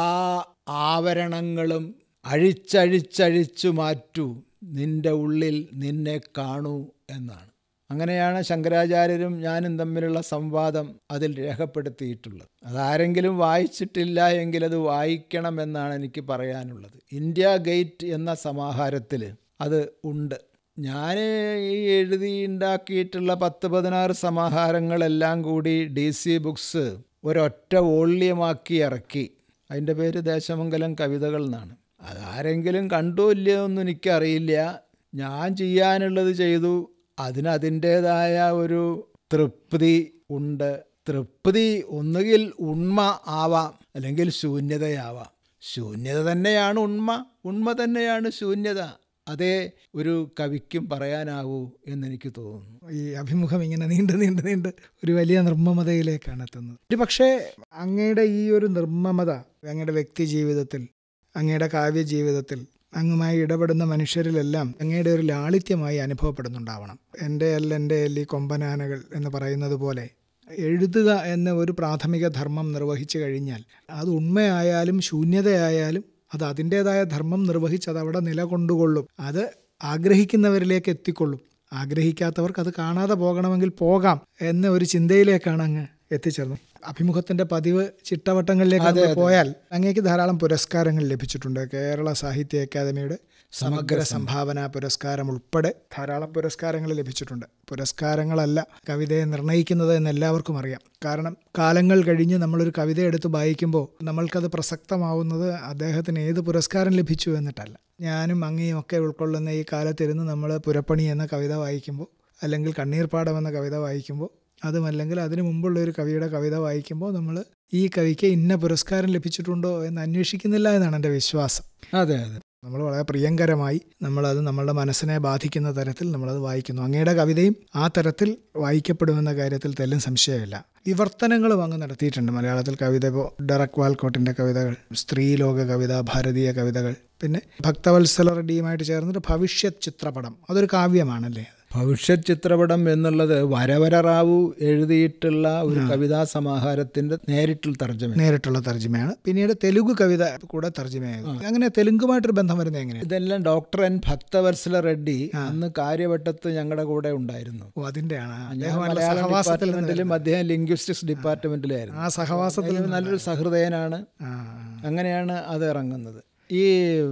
ആവരണങ്ങളും അഴിച്ചഴിച്ചഴിച്ചു മാറ്റൂ നിന്റെ ഉള്ളിൽ നിന്നെ കാണൂ എന്നാണ് അങ്ങനെയാണ് ശങ്കരാചാര്യരും ഞാനും തമ്മിലുള്ള സംവാദം അതിൽ രേഖപ്പെടുത്തിയിട്ടുള്ളത് അതാരെങ്കിലും വായിച്ചിട്ടില്ല എങ്കിൽ അത് വായിക്കണമെന്നാണ് എനിക്ക് പറയാനുള്ളത് ഇന്ത്യ ഗേറ്റ് എന്ന സമാഹാരത്തിൽ അത് ഉണ്ട് ഞാൻ ഈ എഴുതി ഉണ്ടാക്കിയിട്ടുള്ള പത്ത് പതിനാറ് സമാഹാരങ്ങളെല്ലാം കൂടി ഡി സി ബുക്സ് ഒരൊറ്റ വോള്യമാക്കി ഇറക്കി അതിൻ്റെ പേര് ദേശമംഗലം കവിതകൾ എന്നാണ് അതാരെങ്കിലും കണ്ടോ ഇല്ലയോ ഒന്നും എനിക്കറിയില്ല ഞാൻ ചെയ്യാനുള്ളത് ചെയ്തു അതിന് അതിൻ്റേതായ ഒരു തൃപ്തി ഉണ്ട് തൃപ്തി ഒന്നുകിൽ ഉണ്മ ആവാം അല്ലെങ്കിൽ ശൂന്യതയാവാം ശൂന്യത തന്നെയാണ് ഉണ്മ ഉണ്മ തന്നെയാണ് ശൂന്യത അതേ ഒരു കവിക്കും പറയാനാവൂ എന്നെനിക്ക് തോന്നുന്നു ഈ അഭിമുഖം ഇങ്ങനെ നീണ്ട് നീണ്ട് നീണ്ട് ഒരു വലിയ നിർമ്മമതയിലേക്കാണ് എത്തുന്നത് ഒരു പക്ഷേ അങ്ങയുടെ ഈ ഒരു നിർമ്മമത അങ്ങയുടെ വ്യക്തി ജീവിതത്തിൽ അങ്ങയുടെ കാവ്യ ജീവിതത്തിൽ അങ്ങുമായി ഇടപെടുന്ന മനുഷ്യരിലെല്ലാം അങ്ങയുടെ ഒരു ലാളിത്യമായി അനുഭവപ്പെടുന്നുണ്ടാവണം എൻ്റെ അല്ല എൻ്റെ എല്ലി കൊമ്പനാനകൾ എന്ന് പറയുന്നത് പോലെ എഴുതുക എന്ന ഒരു പ്രാഥമിക ധർമ്മം നിർവഹിച്ചു കഴിഞ്ഞാൽ അത് ഉണ്മയായാലും ശൂന്യതയായാലും അത് അതിൻ്റേതായ ധർമ്മം നിർവഹിച്ച് അത് അവിടെ നിലകൊണ്ടുകൊള്ളും അത് ആഗ്രഹിക്കുന്നവരിലേക്ക് എത്തിക്കൊള്ളും ആഗ്രഹിക്കാത്തവർക്ക് അത് കാണാതെ പോകണമെങ്കിൽ പോകാം എന്ന ഒരു ചിന്തയിലേക്കാണ് അങ്ങ് എത്തിച്ചേർന്നത് അഭിമുഖത്തിന്റെ പതിവ് ചിട്ടവട്ടങ്ങളിലേക്ക് നമ്മൾ പോയാൽ അങ്ങേക്ക് ധാരാളം പുരസ്കാരങ്ങൾ ലഭിച്ചിട്ടുണ്ട് കേരള സാഹിത്യ അക്കാദമിയുടെ സമഗ്ര സംഭാവന പുരസ്കാരം ഉൾപ്പെടെ ധാരാളം പുരസ്കാരങ്ങൾ ലഭിച്ചിട്ടുണ്ട് പുരസ്കാരങ്ങളല്ല കവിതയെ നിർണ്ണയിക്കുന്നത് എന്ന് എല്ലാവർക്കും അറിയാം കാരണം കാലങ്ങൾ കഴിഞ്ഞ് നമ്മളൊരു കവിത എടുത്ത് വായിക്കുമ്പോൾ നമ്മൾക്കത് പ്രസക്തമാവുന്നത് അദ്ദേഹത്തിന് ഏത് പുരസ്കാരം ലഭിച്ചു എന്നിട്ടല്ല ഞാനും അങ്ങയും ഒക്കെ ഉൾക്കൊള്ളുന്ന ഈ കാലത്തിരുന്ന് നമ്മൾ പുരപ്പണി എന്ന കവിത വായിക്കുമ്പോൾ അല്ലെങ്കിൽ കണ്ണീർപ്പാടം എന്ന കവിത വായിക്കുമ്പോൾ അതുമല്ലെങ്കിൽ അതിനു മുമ്പുള്ള ഒരു കവിയുടെ കവിത വായിക്കുമ്പോൾ നമ്മൾ ഈ കവിക്ക് ഇന്ന പുരസ്കാരം ലഭിച്ചിട്ടുണ്ടോ എന്ന് അന്വേഷിക്കുന്നില്ല എന്നാണ് എൻ്റെ വിശ്വാസം അതെ അതെ നമ്മൾ വളരെ പ്രിയങ്കരമായി നമ്മളത് നമ്മളുടെ മനസ്സിനെ ബാധിക്കുന്ന തരത്തിൽ നമ്മളത് വായിക്കുന്നു അങ്ങയുടെ കവിതയും ആ തരത്തിൽ വായിക്കപ്പെടുമെന്ന കാര്യത്തിൽ തെല്ലും സംശയമില്ല വിവർത്തനങ്ങളും അങ്ങ് നടത്തിയിട്ടുണ്ട് മലയാളത്തിൽ കവിത ഇപ്പോൾ ഡെറക് വാൽക്കോട്ടിൻ്റെ കവിതകൾ സ്ത്രീലോക കവിത ഭാരതീയ കവിതകൾ പിന്നെ ഭക്തവത്സല റെഡ്ഡിയുമായിട്ട് ചേർന്നിട്ട് ഭവിഷ്യത് ചിത്രപടം അതൊരു കാവ്യമാണല്ലേ ഭവിഷ്യത് ചിത്രപടം എന്നുള്ളത് വരവര റാവു എഴുതിയിട്ടുള്ള ഒരു കവിതാ സമാഹാരത്തിന്റെ നേരിട്ടുള്ള തർജ്ജമ നേരിട്ടുള്ള തർജ്ജമയാണ് പിന്നീട് തെലുഗു കവിത കൂടെ തർജ്ജമയായത് അങ്ങനെ തെലുങ്കുമായിട്ടൊരു ബന്ധം വരുന്നത് എങ്ങനെയാണ് ഇതെല്ലാം ഡോക്ടർ എൻ ഭക്തവത്സല റെഡ്ഡി അന്ന് കാര്യവട്ടത്ത് ഞങ്ങളുടെ കൂടെ ഉണ്ടായിരുന്നു ഓ അതിൻ്റെയാണ് ഞാൻ അദ്ദേഹം നല്ല മലയാളം സഹവാസത്തിൽ നിന്ന് ഡിപ്പാർട്ട്മെന്റിലും അദ്ദേഹം ലിംഗ്വിസ്റ്റിക്സ് ഡിപ്പാർട്ട്മെന്റിലായിരുന്നു ആ സഹവാസത്തിൽ അദ്ദേഹം നല്ലൊരു സഹൃദയനാണ് ആ, അങ്ങനെയാണ് അത് ഇറങ്ങുന്നത് ഈ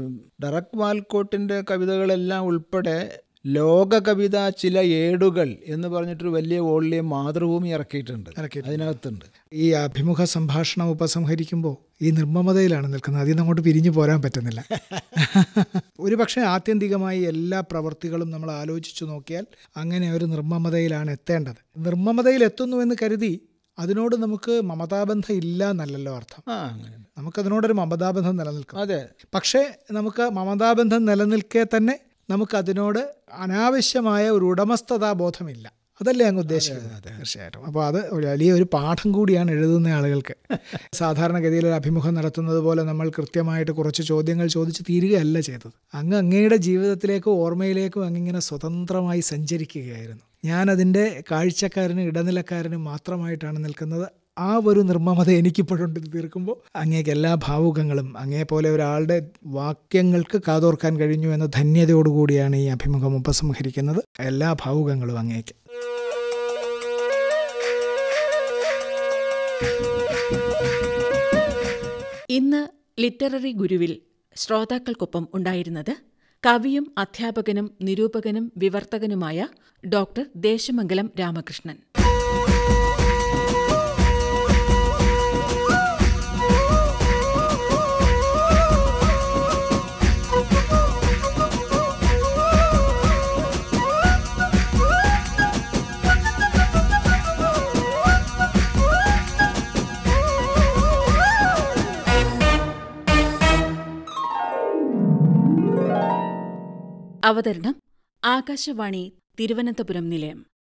ഡറക് വാൽക്കോട്ടിൻ്റെ കവിതകളെല്ലാം ഉൾപ്പെടെ ലോക കവിത ചില ഏടുകൾ എന്ന് പറഞ്ഞിട്ടൊരു വലിയ വോളിയം മാതൃഭൂമി ഇറക്കിയിട്ടുണ്ട് ഇറക്കിയിട്ടുണ്ട്. അതിനകത്തുണ്ട് ഈ അഭിമുഖ സംഭാഷണം ഉപസംഹരിക്കുമ്പോൾ ഈ നിർമ്മമതയിലാണ് നിൽക്കുന്നത് അതിൽ നിന്ന് അങ്ങോട്ട് പിരിഞ്ഞു പോരാൻ പറ്റുന്നില്ല ഒരു പക്ഷേ ആത്യന്തികമായി എല്ലാ പ്രവൃത്തികളും നമ്മൾ ആലോചിച്ചു നോക്കിയാൽ അങ്ങനെ ഒരു നിർമ്മമതയിലാണ് എത്തേണ്ടത് നിർമ്മമതയിൽ എത്തുന്നു എന്ന് കരുതി അതിനോട് നമുക്ക് മമതാബന്ധം ഇല്ല എന്നല്ലല്ലോ അർത്ഥം ആ അങ്ങനെ നമുക്കതിനോടൊരു മമതാബന്ധം നിലനിൽക്കും അതെ പക്ഷേ നമുക്ക് മമതാബന്ധം നിലനിൽക്കെ തന്നെ നമുക്കതിനോട് അനാവശ്യമായ ഒരു ഉടമസ്ഥതാ ബോധമില്ല അതല്ലേ അങ്ങ് ഉദ്ദേശിക്കുന്നത് തീർച്ചയായിട്ടും അപ്പോൾ അത് ഒരു വലിയ ഒരു പാഠം കൂടിയാണ് എഴുതുന്ന ആളുകൾക്ക് സാധാരണഗതിയിൽ ഒരു അഭിമുഖം നടത്തുന്നത് പോലെ നമ്മൾ കൃത്യമായിട്ട് കുറച്ച് ചോദ്യങ്ങൾ ചോദിച്ച് തീരുകയല്ല ചെയ്തത് അങ്ങ് അങ്ങയുടെ ജീവിതത്തിലേക്കും ഓർമ്മയിലേക്കും അങ്ങിങ്ങനെ സ്വതന്ത്രമായി സഞ്ചരിക്കുകയായിരുന്നു ഞാനതിൻ്റെ കാഴ്ചക്കാരനും ഇടനിലക്കാരനും മാത്രമായിട്ടാണ് നിൽക്കുന്നത് ആ ഒരു നിർമ്മമത എനിക്കിപ്പോഴുണ്ട് ഇത് തീർക്കുമ്പോൾ അങ്ങേക്ക് എല്ലാ ഭാവുകങ്ങളും അങ്ങേ പോലെ ഒരാളുടെ വാക്യങ്ങൾക്ക് കാതോർക്കാൻ കഴിഞ്ഞു എന്ന ധന്യതയോടുകൂടിയാണ് ഈ അഭിമുഖം ഉപസംഹരിക്കുന്നത് എല്ലാ ഭാവുകങ്ങളും അങ്ങേക്ക് ഇന്ന് ലിറ്റററി ഗുരുവിൽ ശ്രോതാക്കൾക്കൊപ്പം ഉണ്ടായിരുന്നത് കവിയും അധ്യാപകനും നിരൂപകനും വിവർത്തകനുമായ ഡോക്ടർ ദേശമംഗലം രാമകൃഷ്ണൻ അവതരണം ആകാശവാണി തിരുവനന്തപുരം നിലയം